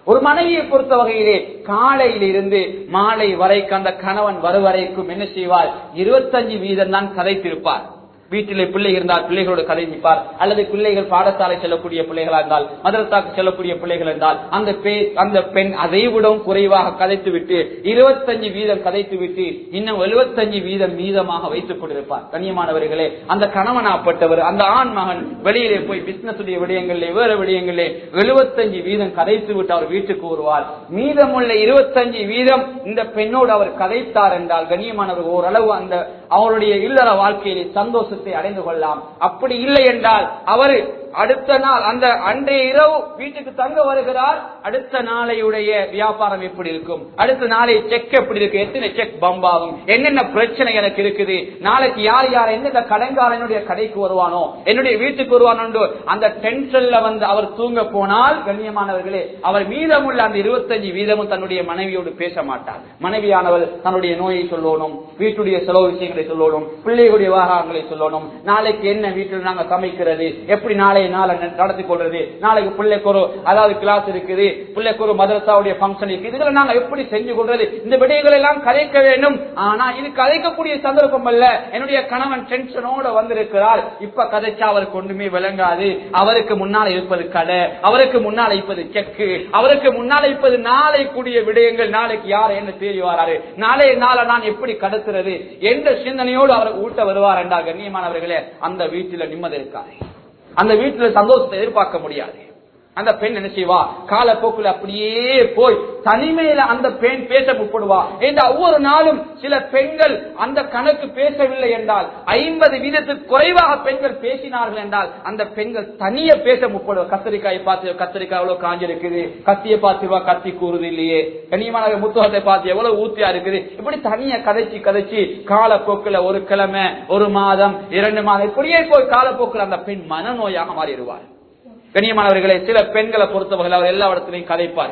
ஒரு மனைவியை பொறுத்த வகையிலே காலையிலிருந்து மாலை வரைக்கும் அந்த கணவன் வருவரைக்கும் என்ன செய்வார் இருபத்தஞ்சு வீதம் தான் கதைத்திருப்பார் வீட்டிலே பிள்ளை இருந்தால் பிள்ளைகளோடு கதை நிற்பார் அல்லது பிள்ளைகள் பாடசாலை செல்லக்கூடிய பிள்ளைகளா இருந்தால் மதரசாக்கு செல்லக்கூடிய பிள்ளைகள் இருந்தால் அந்த பே- அந்த பெண் அதை விடவும் குறைவாக கதைத்து விட்டு இருபத்தஞ்சு வீதம் கதைத்து விட்டு இன்னும் எழுபத்தஞ்சு வீதம் மீதமாக வைத்துக் கொண்டிருப்பார் கண்ணியமானவர்களே அந்த கணவனாப்பட்டவர் அந்த ஆண் மகன் வெளியிலே போய் பிசினஸ் உடைய விடயங்களிலே வேறு விடயங்களிலே எழுபத்தஞ்சு வீதம் கதைத்து விட்டு அவர் வீட்டுக்கு வருவார் மீதமுள்ள இருபத்தஞ்சு வீதம் இந்த பெண்ணோடு அவர் கதைத்தார் என்றால் கண்ணியமானவர் ஓரளவு அந்த அவருடைய இல்லற வாழ்க்கையிலே சந்தோஷத்தை அடைந்து கொள்ளலாம் அப்படி இல்லை என்றால் அவர் அடுத்த நாள் அந்த அன்றைய இரவு வீட்டுக்கு தங்க வருகிறார் அடுத்த நாளையுடைய வியாபாரம் எப்படி இருக்கும் அடுத்த நாளை செக் எப்படி இருக்கு எத்தனை செக் பம்பாகும் என்னென்ன பிரச்சனை எனக்கு இருக்குது நாளைக்கு யார் யார் எந்தெந்த கடன்காரனுடைய கடைக்கு வருவானோ என்னுடைய வீட்டுக்கு வருவானோ அந்த டென்ஷன்ல வந்து அவர் தூங்க போனால் கண்ணியமானவர்களே அவர் மீதமுள்ள அந்த இருபத்தஞ்சு வீதமும் தன்னுடைய மனைவியோடு பேச மாட்டார் மனைவியானவர் தன்னுடைய நோயை சொல்லணும் வீட்டுடைய செலவு விஷயங்களை சொல்லணும் பிள்ளைகளுடைய விவகாரங்களை சொல்லணும் நாளைக்கு என்ன வீட்டில் நாங்க சமைக்கிறது எப்படி நாளைய நாளை நடத்தி கொள்றது நாளைக்கு பிள்ளைக்கு ஒரு அதாவது கிளாஸ் இருக்குது பிள்ளைக்கு ஒரு மதரசாவுடைய ஃபங்க்ஷன் இருக்கு இதுகளை நாங்க எப்படி செஞ்சு கொள்றது இந்த விடயங்கள் எல்லாம் கதைக்க வேண்டும் ஆனா இது கதைக்கக்கூடிய சந்தர்ப்பம் அல்ல என்னுடைய கணவன் டென்ஷனோட வந்திருக்கிறார் இப்ப கதைச்சா அவருக்கு ஒண்ணுமே விளங்காது அவருக்கு முன்னால் இருப்பது கடை அவருக்கு முன்னால் இருப்பது செக்கு அவருக்கு முன்னால் இருப்பது நாளை கூடிய விடயங்கள் நாளைக்கு யார் என்ன தேடி வராரு நாளைய நாளை நான் எப்படி கடத்துறது என்ற சிந்தனையோடு அவர் ஊட்ட வருவார் என்றால் கண்ணியமானவர்களே அந்த வீட்டில நிம்மதி இருக்காது அந்த வீட்டுல சந்தோஷத்தை எதிர்பார்க்க முடியாது அந்த பெண் என்ன செய்வா காலப்போக்கில் அப்படியே போய் தனிமையில அந்த பெண் பேச முற்படுவா இந்த ஒவ்வொரு நாளும் சில பெண்கள் அந்த கணக்கு பேசவில்லை என்றால் ஐம்பது வீதத்துக்கு குறைவாக பெண்கள் பேசினார்கள் என்றால் அந்த பெண்கள் தனிய பேச முற்படுவா கத்திரிக்காயை பார்த்து கத்திரிக்காய் எவ்வளவு காஞ்சிருக்குது கத்தியை பார்த்துவா கத்தி கூறுது இல்லையே கனியமான முத்துகத்தை பார்த்து எவ்வளவு ஊத்தியா இருக்குது இப்படி தனியா கதைச்சு கதைச்சு காலப்போக்கில் ஒரு கிழமை ஒரு மாதம் இரண்டு மாதம் இப்படியே போய் காலப்போக்கில் அந்த பெண் மனநோயாக மாறிடுவார் கண்ணியமானவர்களே சில பெண்களை பொறுத்தவர்கள் அவர் எல்லா இடத்துலையும் கதைப்பார்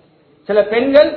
சில பெண்கள்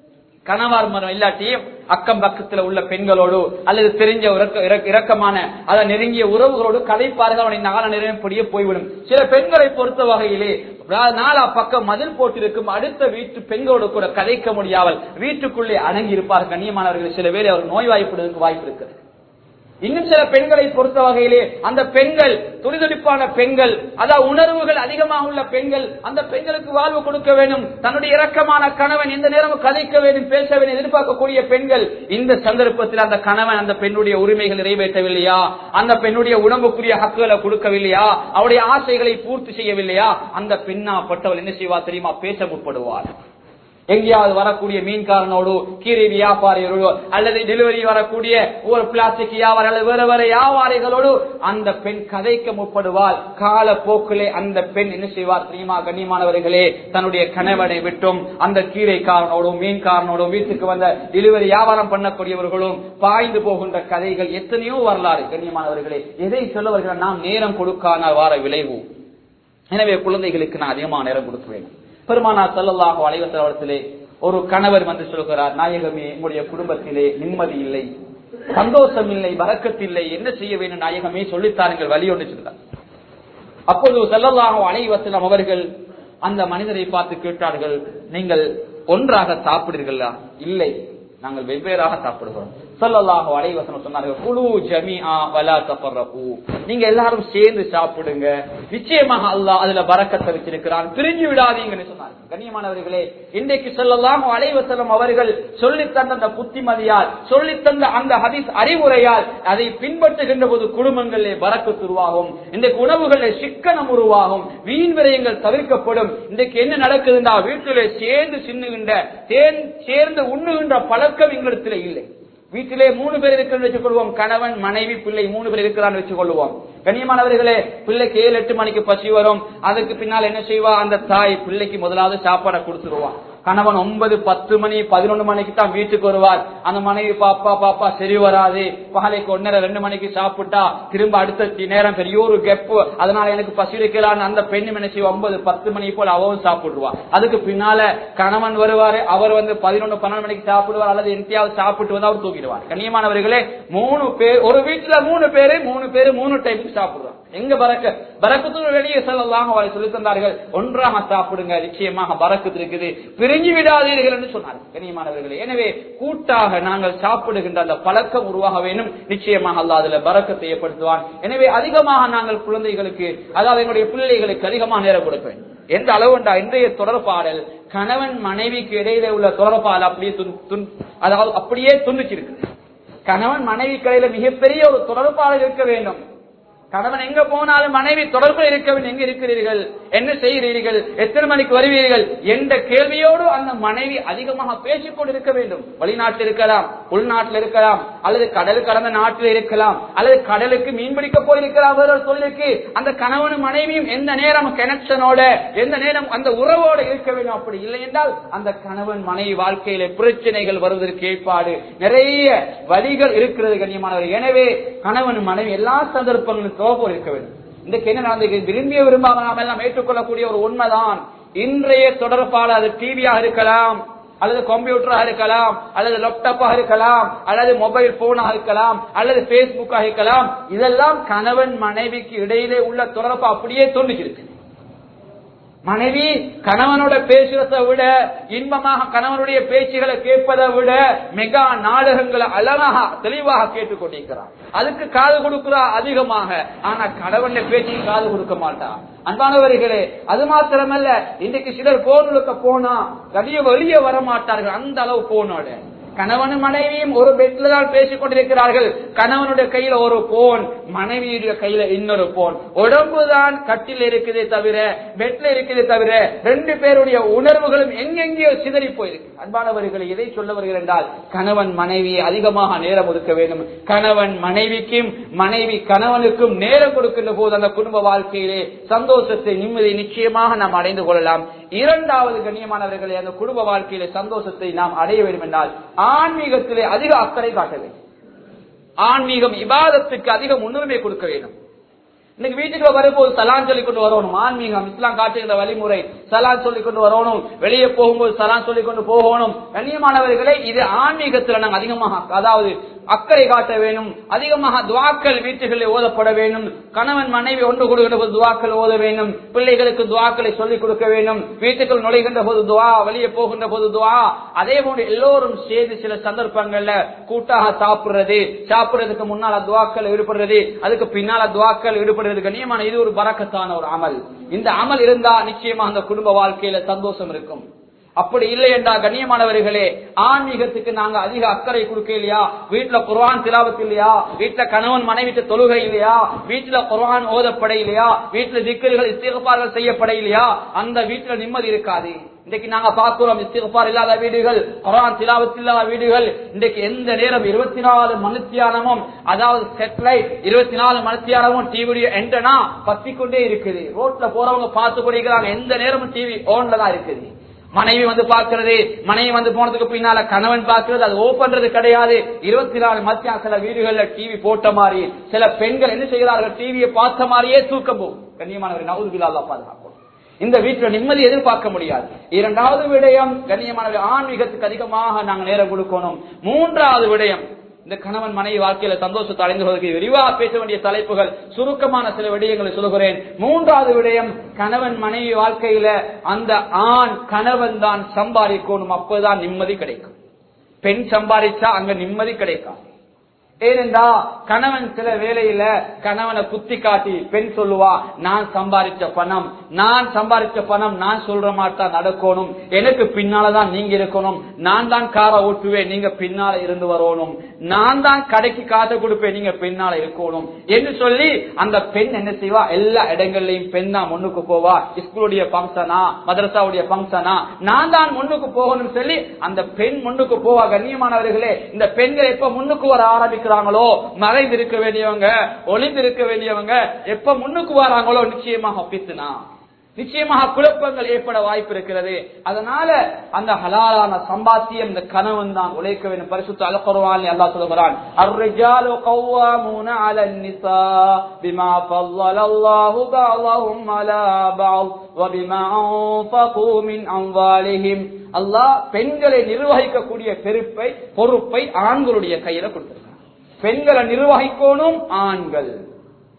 கணவார் மரம் இல்லாட்டியும் அக்கம் பக்கத்துல உள்ள பெண்களோடு அல்லது தெரிஞ்ச இறக்க- இறக்க- இரக்கமான அதை நெருங்கிய உறவுகளோடு கதைப்பார்கள் அவனை நாள நிறையப்படியே போய்விடும் சில பெண்களை பொறுத்த வகையிலே ரா- நாலா பக்கம் மதில் போட்டிருக்கும் அடுத்த வீட்டு பெண்களோடு கூட கதைக்க முடியாமல் வீட்டுக்குள்ளே அடங்கி இருப்பார் கண்ணியமானவர்கள் சில பேர் அவர் நோய்வாய்ப்படுவதற்கு வாய்ப்பு இருக்கிறது இன்னும் சில பெண்களை பொறுத்த வகையிலே அந்த பெண்கள் துடிதுடிப்பான பெண்கள் அதாவது உணர்வுகள் அதிகமாக உள்ள பெண்கள் அந்த பெண்களுக்கு வாழ்வு கொடுக்க வேண்டும் தன்னுடைய இரக்கமான கணவன் எந்த நேரமும் கதைக்க வேண்டும் பேச வேண்டும் எதிர்பார்க்கக்கூடிய பெண்கள் இந்த சந்தர்ப்பத்தில் அந்த கணவன் அந்த பெண்ணுடைய உரிமைகள் நிறைவேற்றவில்லையா அந்த பெண்ணுடைய உடம்புக்குரிய ஹக்குகளை கொடுக்கவில்லையா அவருடைய ஆசைகளை பூர்த்தி செய்யவில்லையா அந்த பெண்ணாப்பட்டவள் என்ன செய்வா தெரியுமா பேச முற்படுவார் எங்கேயாவது வரக்கூடிய மீன்காரனோடு கீரை வியாபாரிகளோடு அல்லது டெலிவரி வரக்கூடிய ஒரு பிளாஸ்டிக் வியாபாரி அல்லது வேற வேற வியாபாரிகளோடு அந்த பெண் கதைக்க முற்படுவாள் கால போக்கிலே அந்த பெண் என்ன செய்வார் தெரியுமா கண்ணியமானவர்களே தன்னுடைய கணவனை விட்டும் அந்த கீரைக்காரனோடும் மீன்காரனோடும் வீட்டுக்கு வந்த டெலிவரி வியாபாரம் பண்ணக்கூடியவர்களும் பாய்ந்து போகின்ற கதைகள் எத்தனையோ வரலாறு கண்ணியமானவர்களே எதை சொல்ல வருகிற நாம் நேரம் கொடுக்கான வார விளைவு எனவே குழந்தைகளுக்கு நான் அதிகமாக நேரம் கொடுக்குவேன் பெருமானா சல்லல்லாஹு அலைவசத்திலே ஒரு கணவர் வந்து சொல்கிறார் நாயகமே உங்களுடைய குடும்பத்திலே நிம்மதி இல்லை சந்தோஷம் இல்லை வரக்கத்தில்லை என்ன செய்ய வேண்டும் நாயகமே சொல்லித்தாருங்கள் வழி ஒன்று சொல்றார் அப்போது செல்லல்லாஹு அலைவசலம் அவர்கள் அந்த மனிதரை பார்த்து கேட்டார்கள் நீங்கள் ஒன்றாக சாப்பிடுறீர்களா இல்லை நாங்கள் வெவ்வேறாக சாப்பிடுகிறோம் சொல்லல்லாஹு அலைவசனம் சொன்னார்கள் குழு ஜமிஆ வலா தஃபர்ரகு நீங்க எல்லாரும் சேர்ந்து சாப்பிடுங்க நிச்சயமாக அல்லாஹ் அதுல பரக்கத்தை வச்சிருக்கிறான் பிரிஞ்சு விடாதீங்கன்னு சொன்னார்கள் கண்ணியமானவர்களே இன்றைக்கு சொல்லலாம் அலைவசலம் அவர்கள் சொல்லித் தந்த அந்த புத்திமதியால் சொல்லித் தந்த அந்த ஹதீஸ் அறிவுரையால் அதை பின்பற்றுகின்ற போது குடும்பங்களிலே பறக்கத்து உருவாகும் இன்றைக்கு உணவுகளில் சிக்கனம் உருவாகும் வீண் விரயங்கள் தவிர்க்கப்படும் இன்றைக்கு என்ன நடக்குதுன்னா வீட்டிலே சேர்ந்து சின்னுகின்ற தேன் சேர்ந்து உண்ணுகின்ற பழக்கம் எங்களிடத்தில் இல்லை வீட்டிலே மூணு பேர் இருக்கிறன்னு வச்சுக் கொள்வோம் கணவன் மனைவி பிள்ளை மூணு பேர் இருக்கிறான்னு வச்சுக் கொள்வோம் கண்ணியமானவர்களே பிள்ளைக்கு ஏழு எட்டு மணிக்கு பசி வரும் அதுக்கு பின்னால் என்ன செய்வா அந்த தாய் பிள்ளைக்கு முதலாவது சாப்பாடை கொடுத்துருவான் கணவன் ஒன்பது பத்து மணி பதினொன்று மணிக்கு தான் வீட்டுக்கு வருவார் அந்த மனைவி பாப்பா பாப்பா சரி வராது பகலைக்கு ஒன்னரை ரெண்டு மணிக்கு சாப்பிட்டா திரும்ப அடுத்த தி- நேரம் பெரிய ஒரு கெப்பு அதனால எனக்கு பசி இருக்கலான்னு அந்த பெண்ணு என்ன செய்வா ஒன்பது பத்து மணி போல அவவும் சாப்பிடுவா அதுக்கு பின்னால கணவன் வருவாரு அவர் வந்து பதினொன்று பன்னெண்டு மணிக்கு சாப்பிடுவார் அல்லது எந்தையாவது சாப்பிட்டு வந்து அவர் தூக்கிடுவார் கண்ணியமானவர்களே மூணு பேர் ஒரு வீட்டுல மூணு பேரு மூணு பேரு மூணு டைமுக்கு சாப்பிடுவாங்க எங்க பறக்க பறக்கத்து வெளியே செல்லலாம் அவரை சொல்லி தந்தார்கள் ஒன்றாக சாப்பிடுங்க நிச்சயமாக பறக்கத்து இருக்குது பிரிஞ்சு விடாதீர்கள் என்று சொன்னார்கள் கண்ணியமானவர்களே எனவே கூட்டாக நாங்கள் சாப்பிடுகின்ற அந்த பழக்கம் உருவாக வேண்டும் நிச்சயமாக அல்ல அதுல பறக்கத்தை ஏற்படுத்துவான் எனவே அதிகமாக நாங்கள் குழந்தைகளுக்கு அதாவது எங்களுடைய பிள்ளைகளுக்கு அதிகமாக நேரம் கொடுக்க வேண்டும் எந்த அளவுண்டா இன்றைய தொடர்பாடல் கணவன் மனைவிக்கு இடையில உள்ள தொடர்பாடல் அப்படியே துன்- துன்- அதாவது அப்படியே துண்டிச்சிருக்கு கணவன் மனைவி கடையில மிகப்பெரிய ஒரு தொடர்பாடல் இருக்க வேண்டும் கணவன் எங்க போனாலும் மனைவி தொடர்பு இருக்க வேண்டும் எங்க இருக்கிறீர்கள் என்ன செய்கிறீர்கள் எத்தனை மணிக்கு வருவீர்கள் என்ற கேள்வியோடு அந்த மனைவி அதிகமாக பேசிக் கொண்டிருக்க வேண்டும் வெளிநாட்டில் இருக்கலாம் உள்நாட்டில் இருக்கலாம் அல்லது கடல் கடந்த நாட்டில் இருக்கலாம் அல்லது கடலுக்கு மீன் பிடிக்க போயிருக்கலாம் வேற ஒரு தொழிலுக்கு அந்த கணவனும் மனைவியும் எந்த நேரம் கனெக்ஷனோட எந்த நேரம் அந்த உறவோடு இருக்க வேண்டும் அப்படி இல்லை என்றால் அந்த கணவன் மனைவி வாழ்க்கையில பிரச்சனைகள் வருவதற்கு ஏற்பாடு நிறைய வழிகள் இருக்கிறது கண்ணியமானவர் எனவே கணவன் மனைவி எல்லா சந்தர்ப்பங்களும் தோப்பு இருக்க வேண்டும் இன்றைக்கு என்ன நடந்தது விரும்பிய விரும்பாம நாம் எல்லாம் ஏற்றுக்கொள்ளக்கூடிய ஒரு உண்மைதான் இன்றைய தொடர்பாளர் அது டிவியாக இருக்கலாம் அல்லது கம்ப்யூட்டராக இருக்கலாம் அல்லது லேப்டாப்பாக இருக்கலாம் அல்லது மொபைல் போனாக இருக்கலாம் அல்லது பேஸ்புக்காக இருக்கலாம் இதெல்லாம் கணவன் மனைவிக்கு இடையிலே உள்ள தொடர்பு அப்படியே தோன்றிச்சிருக்கு மனைவி கணவனோட பேசுறதை விட இன்பமாக கணவனுடைய பேச்சுகளை கேட்பதை விட மெகா நாடகங்களை அழகாக தெளிவாக கேட்டுக் கொண்டிருக்கிறார் அதுக்கு காது கொடுக்கிறா அதிகமாக ஆனா கணவன் பேச்சுக்கு காது கொடுக்க மாட்டா அன்பானவர்களே அது மாத்திரமல்ல இன்றைக்கு சிலர் போனுக்க போனா வெளிய வெளியே வர மாட்டார்கள் அந்த அளவு போனோட கணவனும் மனைவியும் ஒரு பெட்ல தான் பேசிக் கொண்டிருக்கிறார்கள் கணவனுடைய கையில ஒரு போன் மனைவியுடைய கையில இன்னொரு போன் உடம்பு தான் கட்டில் இருக்குதே தவிர பெட்ல இருக்குதே தவிர ரெண்டு பேருடைய உணர்வுகளும் எங்கெங்கேயோ சிதறி போயிருக்கு அன்பானவர்களை எதை சொல்ல வருகிறேன் என்றால் கணவன் மனைவி அதிகமாக நேரம் ஒதுக்க வேண்டும் கணவன் மனைவிக்கும் மனைவி கணவனுக்கும் நேரம் கொடுக்கின்ற போது அந்த குடும்ப வாழ்க்கையிலே சந்தோஷத்தை நிம்மதி நிச்சயமாக நாம் அடைந்து கொள்ளலாம் இரண்டாவது கண்ணியமானவர்களே அந்த குடும்ப வாழ்க்கையிலே சந்தோஷத்தை நாம் அடைய வேண்டும் என்றால் ஆன்மீகத்திலே அதிக அக்கறை காட்ட வேண்டும் ஆன்மீகம் இபாதத்துக்கு அதிக முன்னுரிமை கொடுக்க வேண்டும் இன்னைக்கு வீட்டுக்கு வரும்போது சலான் சொல்லி கொண்டு வரணும் ஆன்மீகம் இஸ்லாம் காட்டுகின்ற வழிமுறை சலான் சொல்லி கொண்டு வரணும் வெளியே போகும்போது சலான் சொல்லி கொண்டு போகணும் கண்ணியமானவர்களே இது ஆன்மீகத்துல நாங்கள் அதிகமாக அதாவது அக்கறை காட்ட வேண்டும் அதிகமாக துவாக்கள் வீட்டுகளில் ஓதப்பட வேண்டும் கணவன் மனைவி ஒன்று கொடுக்கின்ற போது துவாக்கள் ஓத வேண்டும் பிள்ளைகளுக்கு துவாக்களை சொல்லிக் கொடுக்க வேண்டும் வீட்டுக்குள் நுழைகின்ற போது துவா வெளியே போகின்ற போது துவா அதே போன்று எல்லோரும் சேர்ந்து சில சந்தர்ப்பங்கள்ல கூட்டாக சாப்பிடுறது சாப்பிடுறதுக்கு முன்னால துவாக்கள் ஈடுபடுறது அதுக்கு பின்னால துவாக்கள் ஈடுபடுறது கண்ணியமான இது ஒரு பறக்கத்தான ஒரு அமல் இந்த அமல் இருந்தா நிச்சயமா அந்த குடும்ப வாழ்க்கையில சந்தோஷம் இருக்கும் அப்படி இல்லை என்றா கண்ணியமானவர்களே ஆன்மீகத்துக்கு நாங்க அதிக அக்கறை கொடுக்க இல்லையா வீட்டுல குர்ஆன் திலாவத் இல்லையா வீட்டுல கணவன் மனைவிட்டு தொழுகை இல்லையா வீட்டுல குர்ஆன் ஓதப்பட இல்லையா வீட்டுல திக்கர்கள் இஸ்திகபார்கள் செய்யப்பட இல்லையா அந்த வீட்டுல நிம்மதி இருக்காது இன்றைக்கு நாங்க பார்க்கிறோம் இஸ்திகபார் இல்லாத வீடுகள் குர்ஆன் திலாவத் இல்லாத வீடுகள் இன்றைக்கு எந்த நேரம் இருபத்தி நாலு மணித்தியானமும் அதாவது செட்டலைட் இருபத்தி நாலு மணித்தியானமும் டிவிடைய என்டனா பத்திக்கொண்டே இருக்குது ரோட்ல போறவங்க பார்த்து கொண்டிருக்கிறாங்க எந்த நேரமும் டிவி ஓன்ல தான் இருக்குது மனைவி வந்து பார்க்கிறது மனைவி வந்து போனதுக்கு பின்னால கணவன் பார்க்கிறது அது ஓப்பன்றது கிடையாது இருபத்தி நாலு மத்தியா சில வீடுகள்ல டிவி போட்ட மாதிரி சில பெண்கள் என்ன செய்கிறார்கள் டிவியை பார்த்த மாதிரியே தூக்கம் போகும் கண்ணியமானவர் நவுதுபில்லா பாதுகாப்போம் இந்த வீட்டுல நிம்மதி எதிர்பார்க்க முடியாது இரண்டாவது விடயம் கண்ணியமானவர் ஆன்மீகத்துக்கு அதிகமாக நாங்கள் நேரம் கொடுக்கணும் மூன்றாவது விடயம் இந்த கணவன் மனைவி வாழ்க்கையில சந்தோஷத்தை அடைந்து கொள்வதற்கு விரிவாக பேச வேண்டிய தலைப்புகள் சுருக்கமான சில விடயங்களை சொல்கிறேன் மூன்றாவது விடயம் கணவன் மனைவி வாழ்க்கையில அந்த ஆண் கணவன் தான் சம்பாதிக்கணும் அப்பதான் நிம்மதி கிடைக்கும் பெண் சம்பாதிச்சா அங்க நிம்மதி கிடைக்கும் ஏனென்றா கணவன் சில வேலையில கணவனை குத்தி காட்டி பெண் சொல்லுவா நான் சம்பாதிச்ச பணம் நான் சம்பாதிச்ச பணம் நான் சொல்ற மாட்டா நடக்கணும் எனக்கு பின்னாலதான் நீங்க இருக்கணும் நான் தான் காரை ஓட்டுவேன் நீங்க பின்னால இருந்து வரணும் நான் தான் கடைக்கு காசை கொடுப்பேன் நீங்க பின்னால இருக்கணும் என்று சொல்லி அந்த பெண் என்ன செய்வா எல்லா இடங்கள்லயும் பெண் தான் முன்னுக்கு போவா ஸ்கூலுடைய பங்கனா மதரசாவுடைய பங்கனா நான் தான் முன்னுக்கு போகணும் சொல்லி அந்த பெண் முன்னுக்கு போவா கண்ணியமானவர்களே இந்த பெண்கள் எப்ப முன்னுக்கு வர ஆரம்பிக்கிறாங்களோ மறைந்து இருக்க வேண்டியவங்க ஒளிந்து இருக்க வேண்டியவங்க எப்ப முன்னுக்கு வராங்களோ நிச்சயமாக பித்துனா நிச்சயமாக குழப்பங்கள் ஏற்பட வாய்ப்பு இருக்கிறது அதனால அந்த ஹலாலான சம்பாத்தியம் இந்த கணவன் தான் உழைக்க வேண்டும் பரிசுத்த அலக்குறவான் அல்லா சொல்லுகிறான் الرجال قوامون على النساء بما فضل الله بعضهم على بعض وبما أنفقوا من أموالهم அல்லாஹ் பெண்களை நிர்வகிக்கக்கூடிய பெருப்பை பொறுப்பை ஆண்களுடைய கையில கொடுத்திருக்கான் பெண்களை நிர்வகிக்கணும் ஆண்கள்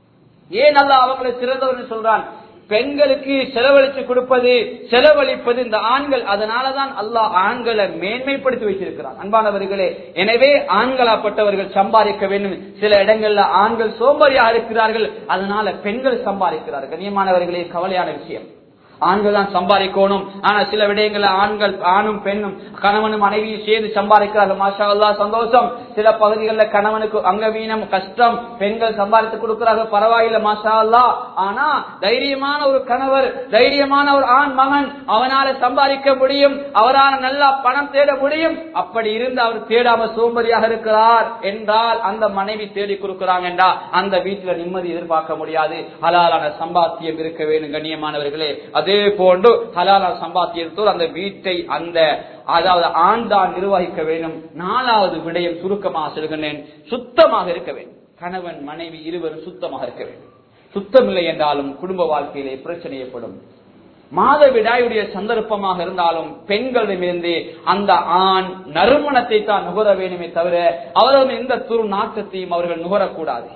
ஏன் அல்ல அவங்களை சிறந்தவர்கள் சொல்றான் பெண்களுக்கு செலவழித்து கொடுப்பது செலவழிப்பது இந்த ஆண்கள் அதனாலதான் அல்லாஹ் ஆண்களை மேன்மைப்படுத்தி வச்சிருக்கிறான் அன்பானவர்களே எனவே ஆண்களாப்பட்டவர்கள் சம்பாதிக்க வேண்டும் சில இடங்கள்ல ஆண்கள் சோம்பறியாக இருக்கிறார்கள் அதனால பெண்கள் சம்பாதிக்கிறார்கள் கண்ணியமானவர்களே கவலையான விஷயம் ஆண்கள் தான் சம்பாதிக்கணும் ஆனா சில விடயங்கள்ல ஆண்கள் ஆணும் பெண்ணும் கணவனும் மனைவியும் சேர்ந்து சம்பாதிக்கிறார்கள் மாஷா அல்லா சந்தோஷம் சில பகுதிகளில் கணவனுக்கு அங்கவீனம் கஷ்டம் பெண்கள் சம்பாதித்து கொடுக்கிறார்கள் பரவாயில்ல மாஷா அல்லா ஆனா தைரியமான ஒரு கணவர் தைரியமான ஒரு ஆண் மகன் அவனால சம்பாதிக்க முடியும் அவரால் நல்லா பணம் தேட முடியும் அப்படி இருந்து அவர் தேடாம சோம்பரியாக இருக்கிறார் என்றால் அந்த மனைவி தேடி கொடுக்கிறாங்க என்றா அந்த வீட்டுல நிம்மதி எதிர்பார்க்க முடியாது ஹலாலான சம்பாத்தியம் இருக்க வேண்டும் கண்ணியமானவர்களே அதே போன்று ஹலாலான சம்பாத்தியத்தோடு அந்த வீட்டை அந்த அதாவது ஆண் தான் நிர்வகிக்க வேண்டும் நாலாவது விடயம் சுருக்கமாக சொல்கிறேன் சுத்தமாக இருக்க வேண்டும் கணவன் மனைவி இருவரும் சுத்தமாக இருக்க வேண்டும் சுத்தமில்லை என்றாலும் குடும்ப வாழ்க்கையிலே பிரச்சனை ஏற்படும் மாதவிடாயுடைய சந்தர்ப்பமாக இருந்தாலும் பெண்களிடமிருந்து அந்த ஆண் நறுமணத்தை தான் நுகர வேண்டுமே தவிர அவர்கள் எந்த துரு நாட்டத்தையும் அவர்கள் நுகரக்கூடாது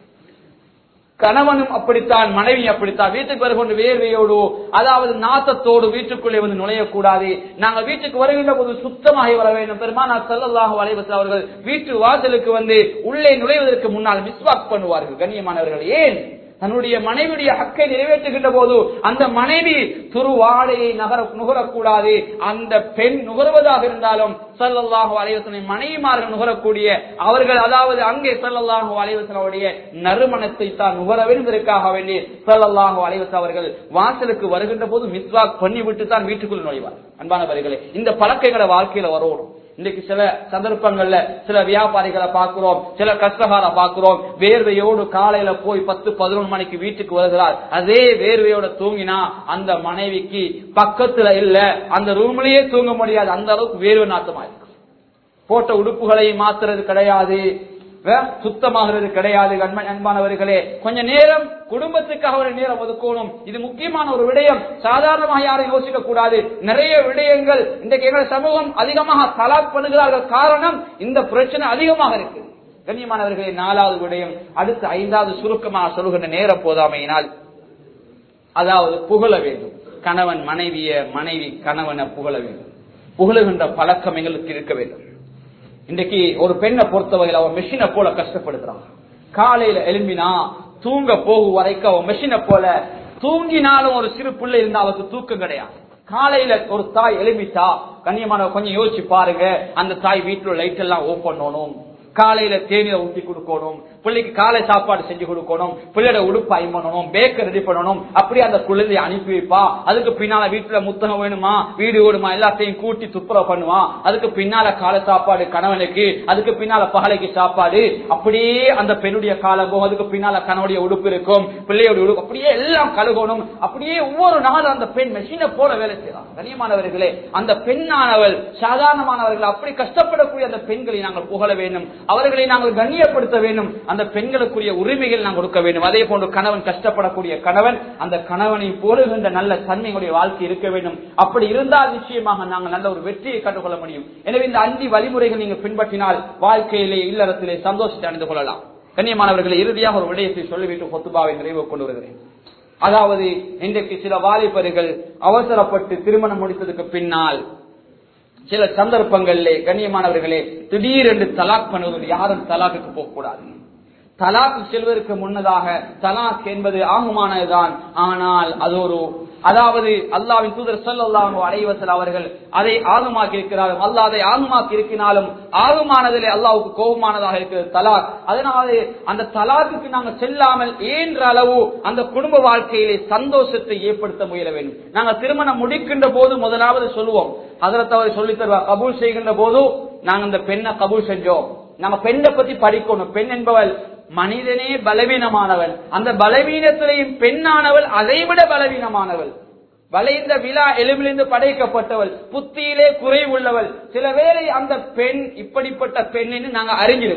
கணவனும் அப்படித்தான் மனைவி அப்படித்தான் வீட்டுக்கு வருகின்ற வேர்வையோடு அதாவது நாத்தத்தோடு வீட்டுக்குள்ளே வந்து நுழையக்கூடாது நாங்க வீட்டுக்கு வருகின்ற போது சுத்தமாக வர வேண்டும் பெருமானா செல்லல்லாக வளைவத்தில் அவர்கள் வீட்டு வாசலுக்கு வந்து உள்ளே நுழைவதற்கு முன்னால் மிஸ்வாக் பண்ணுவார்கள் கண்ணியமானவர்கள் ஏன் தன்னுடைய மனைவியுடைய ஹக்கை நிறைவேற்றுகின்ற போது அந்த மனைவி துருவாடையை நகர நுகரக்கூடாது அந்த பெண் நுகர்வதாக இருந்தாலும் சல்லல்லாஹு அலைவசனை மனைவிமார்கள் நுகரக்கூடிய அவர்கள் அதாவது அங்கே சல்லல்லாஹு அலைவசனுடைய நறுமணத்தை தான் நுகர வேண்டுவதற்காக வேண்டி சல்லல்லாஹு அலைவசன் அவர்கள் வாசலுக்கு வருகின்ற போது மிஸ்வாக் பண்ணிவிட்டு தான் வீட்டுக்குள் நுழைவார் அன்பானவர்களே இந்த பழக்கங்களை வாழ்க்கையில வரணும் இன்னைக்கு சில சந்தர்ப்பங்கள்ல சில வியாபாரிகளை பார்க்கிறோம் சில கஷ்டகார பார்க்கிறோம் வேர்வையோடு காலையில போய் பத்து பதினொன்று மணிக்கு வீட்டுக்கு வருகிறார் அதே வேர்வையோட தூங்கினா அந்த மனைவிக்கு பக்கத்துல இல்ல அந்த ரூம்லயே தூங்க முடியாது அந்த அளவுக்கு வேர்வை நாட்டமா இருக்கு போட்ட உடுப்புகளை மாத்துறது கிடையாது சுத்தமாகிறது கிடையாது அன்பானவர்களே கொஞ்ச நேரம் குடும்பத்துக்காக ஒரு நேரம் ஒதுக்கணும் இது முக்கியமான ஒரு விடயம் சாதாரணமாக யாரும் யோசிக்க கூடாது நிறைய விடயங்கள் இன்றைக்கு எங்கள் சமூகம் அதிகமாக தலாக் பண்ணுகிறார்கள் காரணம் இந்த பிரச்சனை அதிகமாக இருக்கு கண்ணியமானவர்களே நாலாவது விடயம் அடுத்து ஐந்தாவது சுருக்கமாக சொல்கின்ற நேர போதாமையினால் அதாவது புகழ வேண்டும் கணவன் மனைவிய மனைவி கணவனை புகழ வேண்டும் புகழுகின்ற பழக்கம் எங்களுக்கு இருக்க வேண்டும் இன்றைக்கு ஒரு பெண்ணை பொறுத்தவகையில் அவன் மெஷினை போல கஷ்டப்படுகிறான் காலையில எழும்பினா தூங்க போகும் வரைக்கும் அவன் மெஷினை போல தூங்கினாலும் ஒரு சிறு பிள்ளை இருந்தா அவருக்கு தூக்கம் கிடையாது காலையில ஒரு தாய் எழுப்பிட்டா கண்ணியமான கொஞ்சம் யோசிச்சு பாருங்க அந்த தாய் வீட்டுல லைட் எல்லாம் ஓப் பண்ணணும் காலையில தேநீரை ஊற்றி கொடுக்கணும் பிள்ளைக்கு காலை சாப்பாடு செஞ்சு கொடுக்கணும் பிள்ளையோட உடுப்பு ஐம்பணும் பேக்கர் ரெடி பண்ணணும் அப்படியே அந்த குழந்தைய அனுப்பி வைப்பா அதுக்கு பின்னால வீட்டுல முத்தகம் வேணுமா வீடு வேணுமா எல்லாத்தையும் கூட்டி துப்புரவு பண்ணுவா அதுக்கு பின்னால காலை சாப்பாடு கணவனுக்கு அதுக்கு பின்னால பகலைக்கு சாப்பாடு அப்படியே அந்த பெண்ணுடைய காலம் போகும் அதுக்கு பின்னால கணவனுடைய உடுப்பு இருக்கும் பிள்ளையோட உடுப்பு அப்படியே எல்லாம் கழுகணும் அப்படியே ஒவ்வொரு நாளும் அந்த பெண் மெஷினை போல வேலை செய்யலாம் கனியமானவர்களே அந்த பெண்ணானவள் சாதாரணமானவர்கள் அப்படி கஷ்டப்படக்கூடிய அந்த பெண்களை நாங்கள் புகழ வேண்டும் அவர்களை நாங்கள் கண்ணியப்படுத்த வேண்டும் அந்த பெண்களுக்குரிய உரிமைகள் நாங்கள் கொடுக்க வேண்டும் அதே போன்று கணவன் கஷ்டப்படக்கூடிய கணவன் அந்த கணவனை போலுகின்ற நல்ல தன்மையுடைய வாழ்க்கை இருக்க வேண்டும் அப்படி இருந்தால் நிச்சயமாக நாங்கள் நல்ல ஒரு வெற்றியை கண்டுகொள்ள முடியும் எனவே இந்த அஞ்சு வழிமுறைகள் நீங்கள் பின்பற்றினால் வாழ்க்கையிலே இல்லறத்திலே சந்தோஷத்தை அடைந்து கொள்ளலாம் கண்ணியமானவர்களை இறுதியாக ஒரு விடயத்தை சொல்லிவிட்டு பொத்துபாவை நிறைவு கொண்டு வருகிறேன் அதாவது இன்றைக்கு சில வாலிபர்கள் அவசரப்பட்டு திருமணம் முடித்ததுக்கு பின்னால் சில சந்தர்ப்பங்களிலே கண்ணியமானவர்களே திடீரென்று தலாக் பண்ணுவது யாரும் தலாக்குக்கு போகக்கூடாது தலாக்கு செல்வதற்கு முன்னதாக தலாக் என்பது ஆகுமானதுதான் ஆனால் அது ஒரு அதாவது அல்லாவின் தூதர் சொல்லல்லாஹு அலைவசல் அவர்கள் அதை ஆகமாக்கி இருக்கிறார்கள் அல்லாஹ் அதை ஆகமாக்கி இருக்கிறாலும் ஆகமானதிலே அல்லாவுக்கு கோபமானதாக இருக்கிறது தலாக் அதனால அந்த தலாக்குக்கு நாங்கள் செல்லாமல் ஏன்ற அளவு அந்த குடும்ப வாழ்க்கையிலே சந்தோஷத்தை ஏற்படுத்த முயல வேண்டும் நாங்கள் திருமணம் முடிக்கின்ற போது முதலாவது சொல்லுவோம் அதில் அவர் சொல்லி தருவார் கபூல் செய்கின்ற போது நாங்கள் இந்த பெண்ணை கபூல் செஞ்சோம் நம்ம பெண்ணை பத்தி படிக்கணும் பெண் என்பவள் மனிதனே பலவீனமானவள் அந்த பலவீனத்திலையும் பெண்ணானவள் அதைவிட பலவீனமானவள் வளைந்த விழா எலும்பிலிருந்து படைக்கப்பட்டவள் புத்தியிலே குறைவுள்ளவள் சில வேளை அந்த பெண் இப்படிப்பட்ட பெண் என்று நாங்க அறிஞ்சிருப்போம்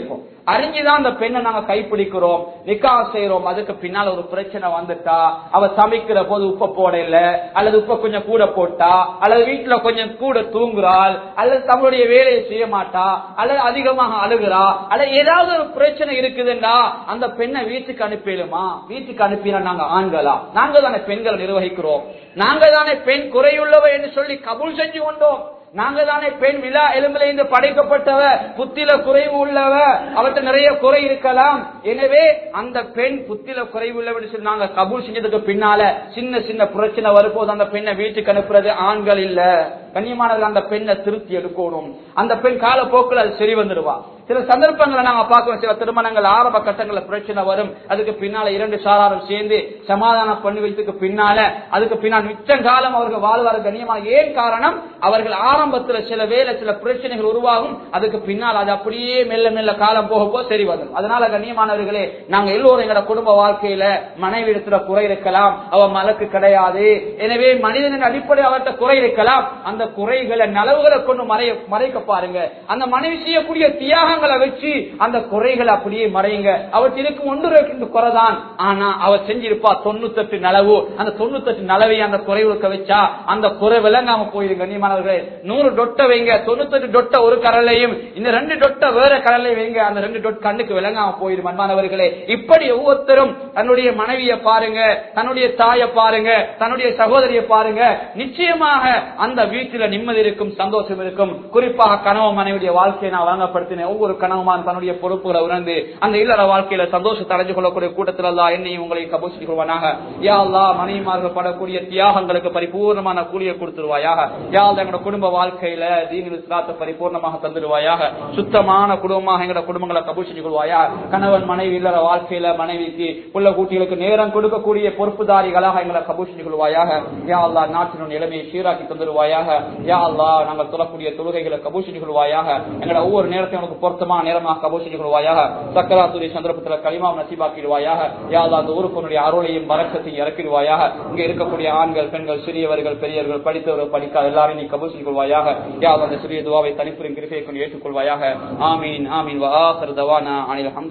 அறிஞ்சுதான் அந்த பெண்ணை நாங்க கைப்பிடிக்கிறோம் நிக்கா செய்யறோம் அதுக்கு பின்னால ஒரு பிரச்சனை வந்துட்டா அவ சமைக்கிற போது உப்ப போடல அல்லது உப்ப கொஞ்சம் கூட போட்டா அல்லது வீட்டுல கொஞ்சம் கூட தூங்குறாள் அல்லது தங்களுடைய வேலையை செய்ய மாட்டா அல்லது அதிகமாக அழுகிறா அல்லது ஏதாவது ஒரு பிரச்சனை இருக்குதுன்னா அந்த பெண்ணை வீட்டுக்கு அனுப்பிடுமா வீட்டுக்கு அனுப்பினா நாங்க ஆண்களா நாங்க தானே பெண்களை நிர்வகிக்கிறோம் நாங்க தானே பெண் குறையுள்ளவ என்று சொல்லி கபூல் செஞ்சு கொண்டோம் நாங்க தானே பெண் விழா எலும்புல இருந்து படைக்கப்பட்டவ புத்தில குறைவு உள்ளவ அவர்கிட்ட நிறைய குறை இருக்கலாம் எனவே அந்த பெண் புத்தில குறைவு உள்ளவன்னு சொல்லி நாங்க கபூல் செஞ்சதுக்கு பின்னால சின்ன சின்ன பிரச்சனை வரும்போது அந்த பெண்ணை வீட்டுக்கு அனுப்புறது ஆண்கள் இல்ல கண்ணியமானவர்கள் அந்த பெண்ணை திருத்தி எடுக்கணும் அந்த பெண் காலப்போக்கில் அது சரி வந்துடுவா சில சந்தர்ப்பங்களை நாங்க பார்க்கிறோம் சில திருமணங்கள் ஆரம்ப கட்டங்கள்ல பிரச்சனை வரும் அதுக்கு பின்னால இரண்டு சாராரும் சேர்ந்து சமாதானம் பண்ணி வைத்ததுக்கு பின்னால அதுக்கு பின்னால் மிச்ச காலம் அவர்கள் வாழ்வார் கண்ணியமாக ஏன் காரணம் அவர்கள் ஆரம்பத்துல சில வேலை சில பிரச்சனைகள் உருவாகும் அதுக்கு பின்னால் அது அப்படியே மெல்ல மெல்ல காலம் போக போக சரி வரும் அதனால கண்ணியமானவர்களே நாங்க எல்லோரும் எங்களோட குடும்ப வாழ்க்கையில மனைவி இடத்துல குறை இருக்கலாம் அவ மலக்கு கிடையாது எனவே மனிதனின் அடிப்படை அவர்கிட்ட குறை இருக்கலாம் அந்த குறைகளை நலவுகளை கொண்டு மறைய மறைக்க பாருங்க அந்த மனைவி செய்யக்கூடிய தியாகங்களை வச்சு அந்த குறைகளை அப்படியே மறையுங்க அவருக்கு இதுக்கு ஒன்று ரெண்டு குறைதான் ஆனா அவர் செஞ்சிருப்பா தொண்ணூத்தெட்டு நலவு அந்த தொண்ணூத்தெட்டு நலவை அந்த குறைவுக்கு வச்சா அந்த குறை விளங்காம போயிரு கண்ணியமானவர்களே நூறு டொட்டை வைங்க தொண்ணூத்தெட்டு டொட்டை ஒரு கரலையும் இந்த ரெண்டு டொட்டை வேற கரலை வைங்க அந்த ரெண்டு டொட் கண்ணுக்கு விளங்காம போயிரு மன்மானவர்களே இப்படி ஒவ்வொருத்தரும் தன்னுடைய மனைவியை பாருங்க தன்னுடைய தாயை பாருங்க தன்னுடைய சகோதரியை பாருங்க நிச்சயமாக அந்த வீட்டில நிம்மதி இருக்கும் சந்தோஷம் இருக்கும் குறிப்பாக கனவு மனைவியுடைய வாழ்க்கையை நான் வழங்கப்படுத்தினேன் ஒவ்வொரு கனவுமான் தன்னுடைய பொறுப்புகளை உணர்ந்து அந்த இல்லற வாழ்க்கையில சந்தோஷத்தை அடைஞ்சு கொள்ளக்கூடிய கூட்டத்தில் அல்லா என்னையும் உங்களை கபூசி கொள்வானாக யா அல்லா மனைவிமார்கள் படக்கூடிய தியாகங்களுக்கு பரிபூர்ணமான கூலியை கொடுத்துருவாயாக யா அல்லா எங்களோட குடும்ப வாழ்க்கையில தீனில் இஸ்லாத்தை பரிபூர்ணமாக தந்துடுவாயாக சுத்தமான குடும்பமாக எங்களோட குடும்பங்களை கபூசி கொள்வாயா கணவன் மனைவி இல்லற வாழ்க்கையில மனைவிக்கு புள்ள கூட்டிகளுக்கு நேரம் கொடுக்கக்கூடிய பொறுப்புதாரிகளாக எங்களை கபூசி கொள்வாயாக யா அல்லா நாட்டினுடைய நிலைமையை சீராக்கி தந்துடுவாயாக யா அல்லா நாங்கள் சொல்லக்கூடிய தொழுகைகளை கபூசி கொள்வாயாக எங்களோட ஒவ்வொரு நேரத்தையும் உனக்கு பொருத்தமான நேரமாக கபூசி கொள்வாயாக சக்கராத்துடைய சந்தர்ப்பத்தில் களிமா நசீபாக்கிடுவாயாக யா அல்லா அந்த ஊருக்கு அருளையும் வரக்கத்தையும் இறக்கிடுவாயாக இங்க இருக்கக்கூடிய ஆண்கள் பெண்கள் சிறியவர்கள் பெரியவர்கள் படித்தவர்கள் படிக்காத எல்லாரையும் நீ கபூசி கொள்வாயாக யா அல்லா அந்த சிறிய துவாவை தனிப்புரின் கிருப்பையை கொண்டு ஏற்றுக்கொள்வாயாக ஆமீன் ஆமீன் வா ஆஹர் தவானா அனில்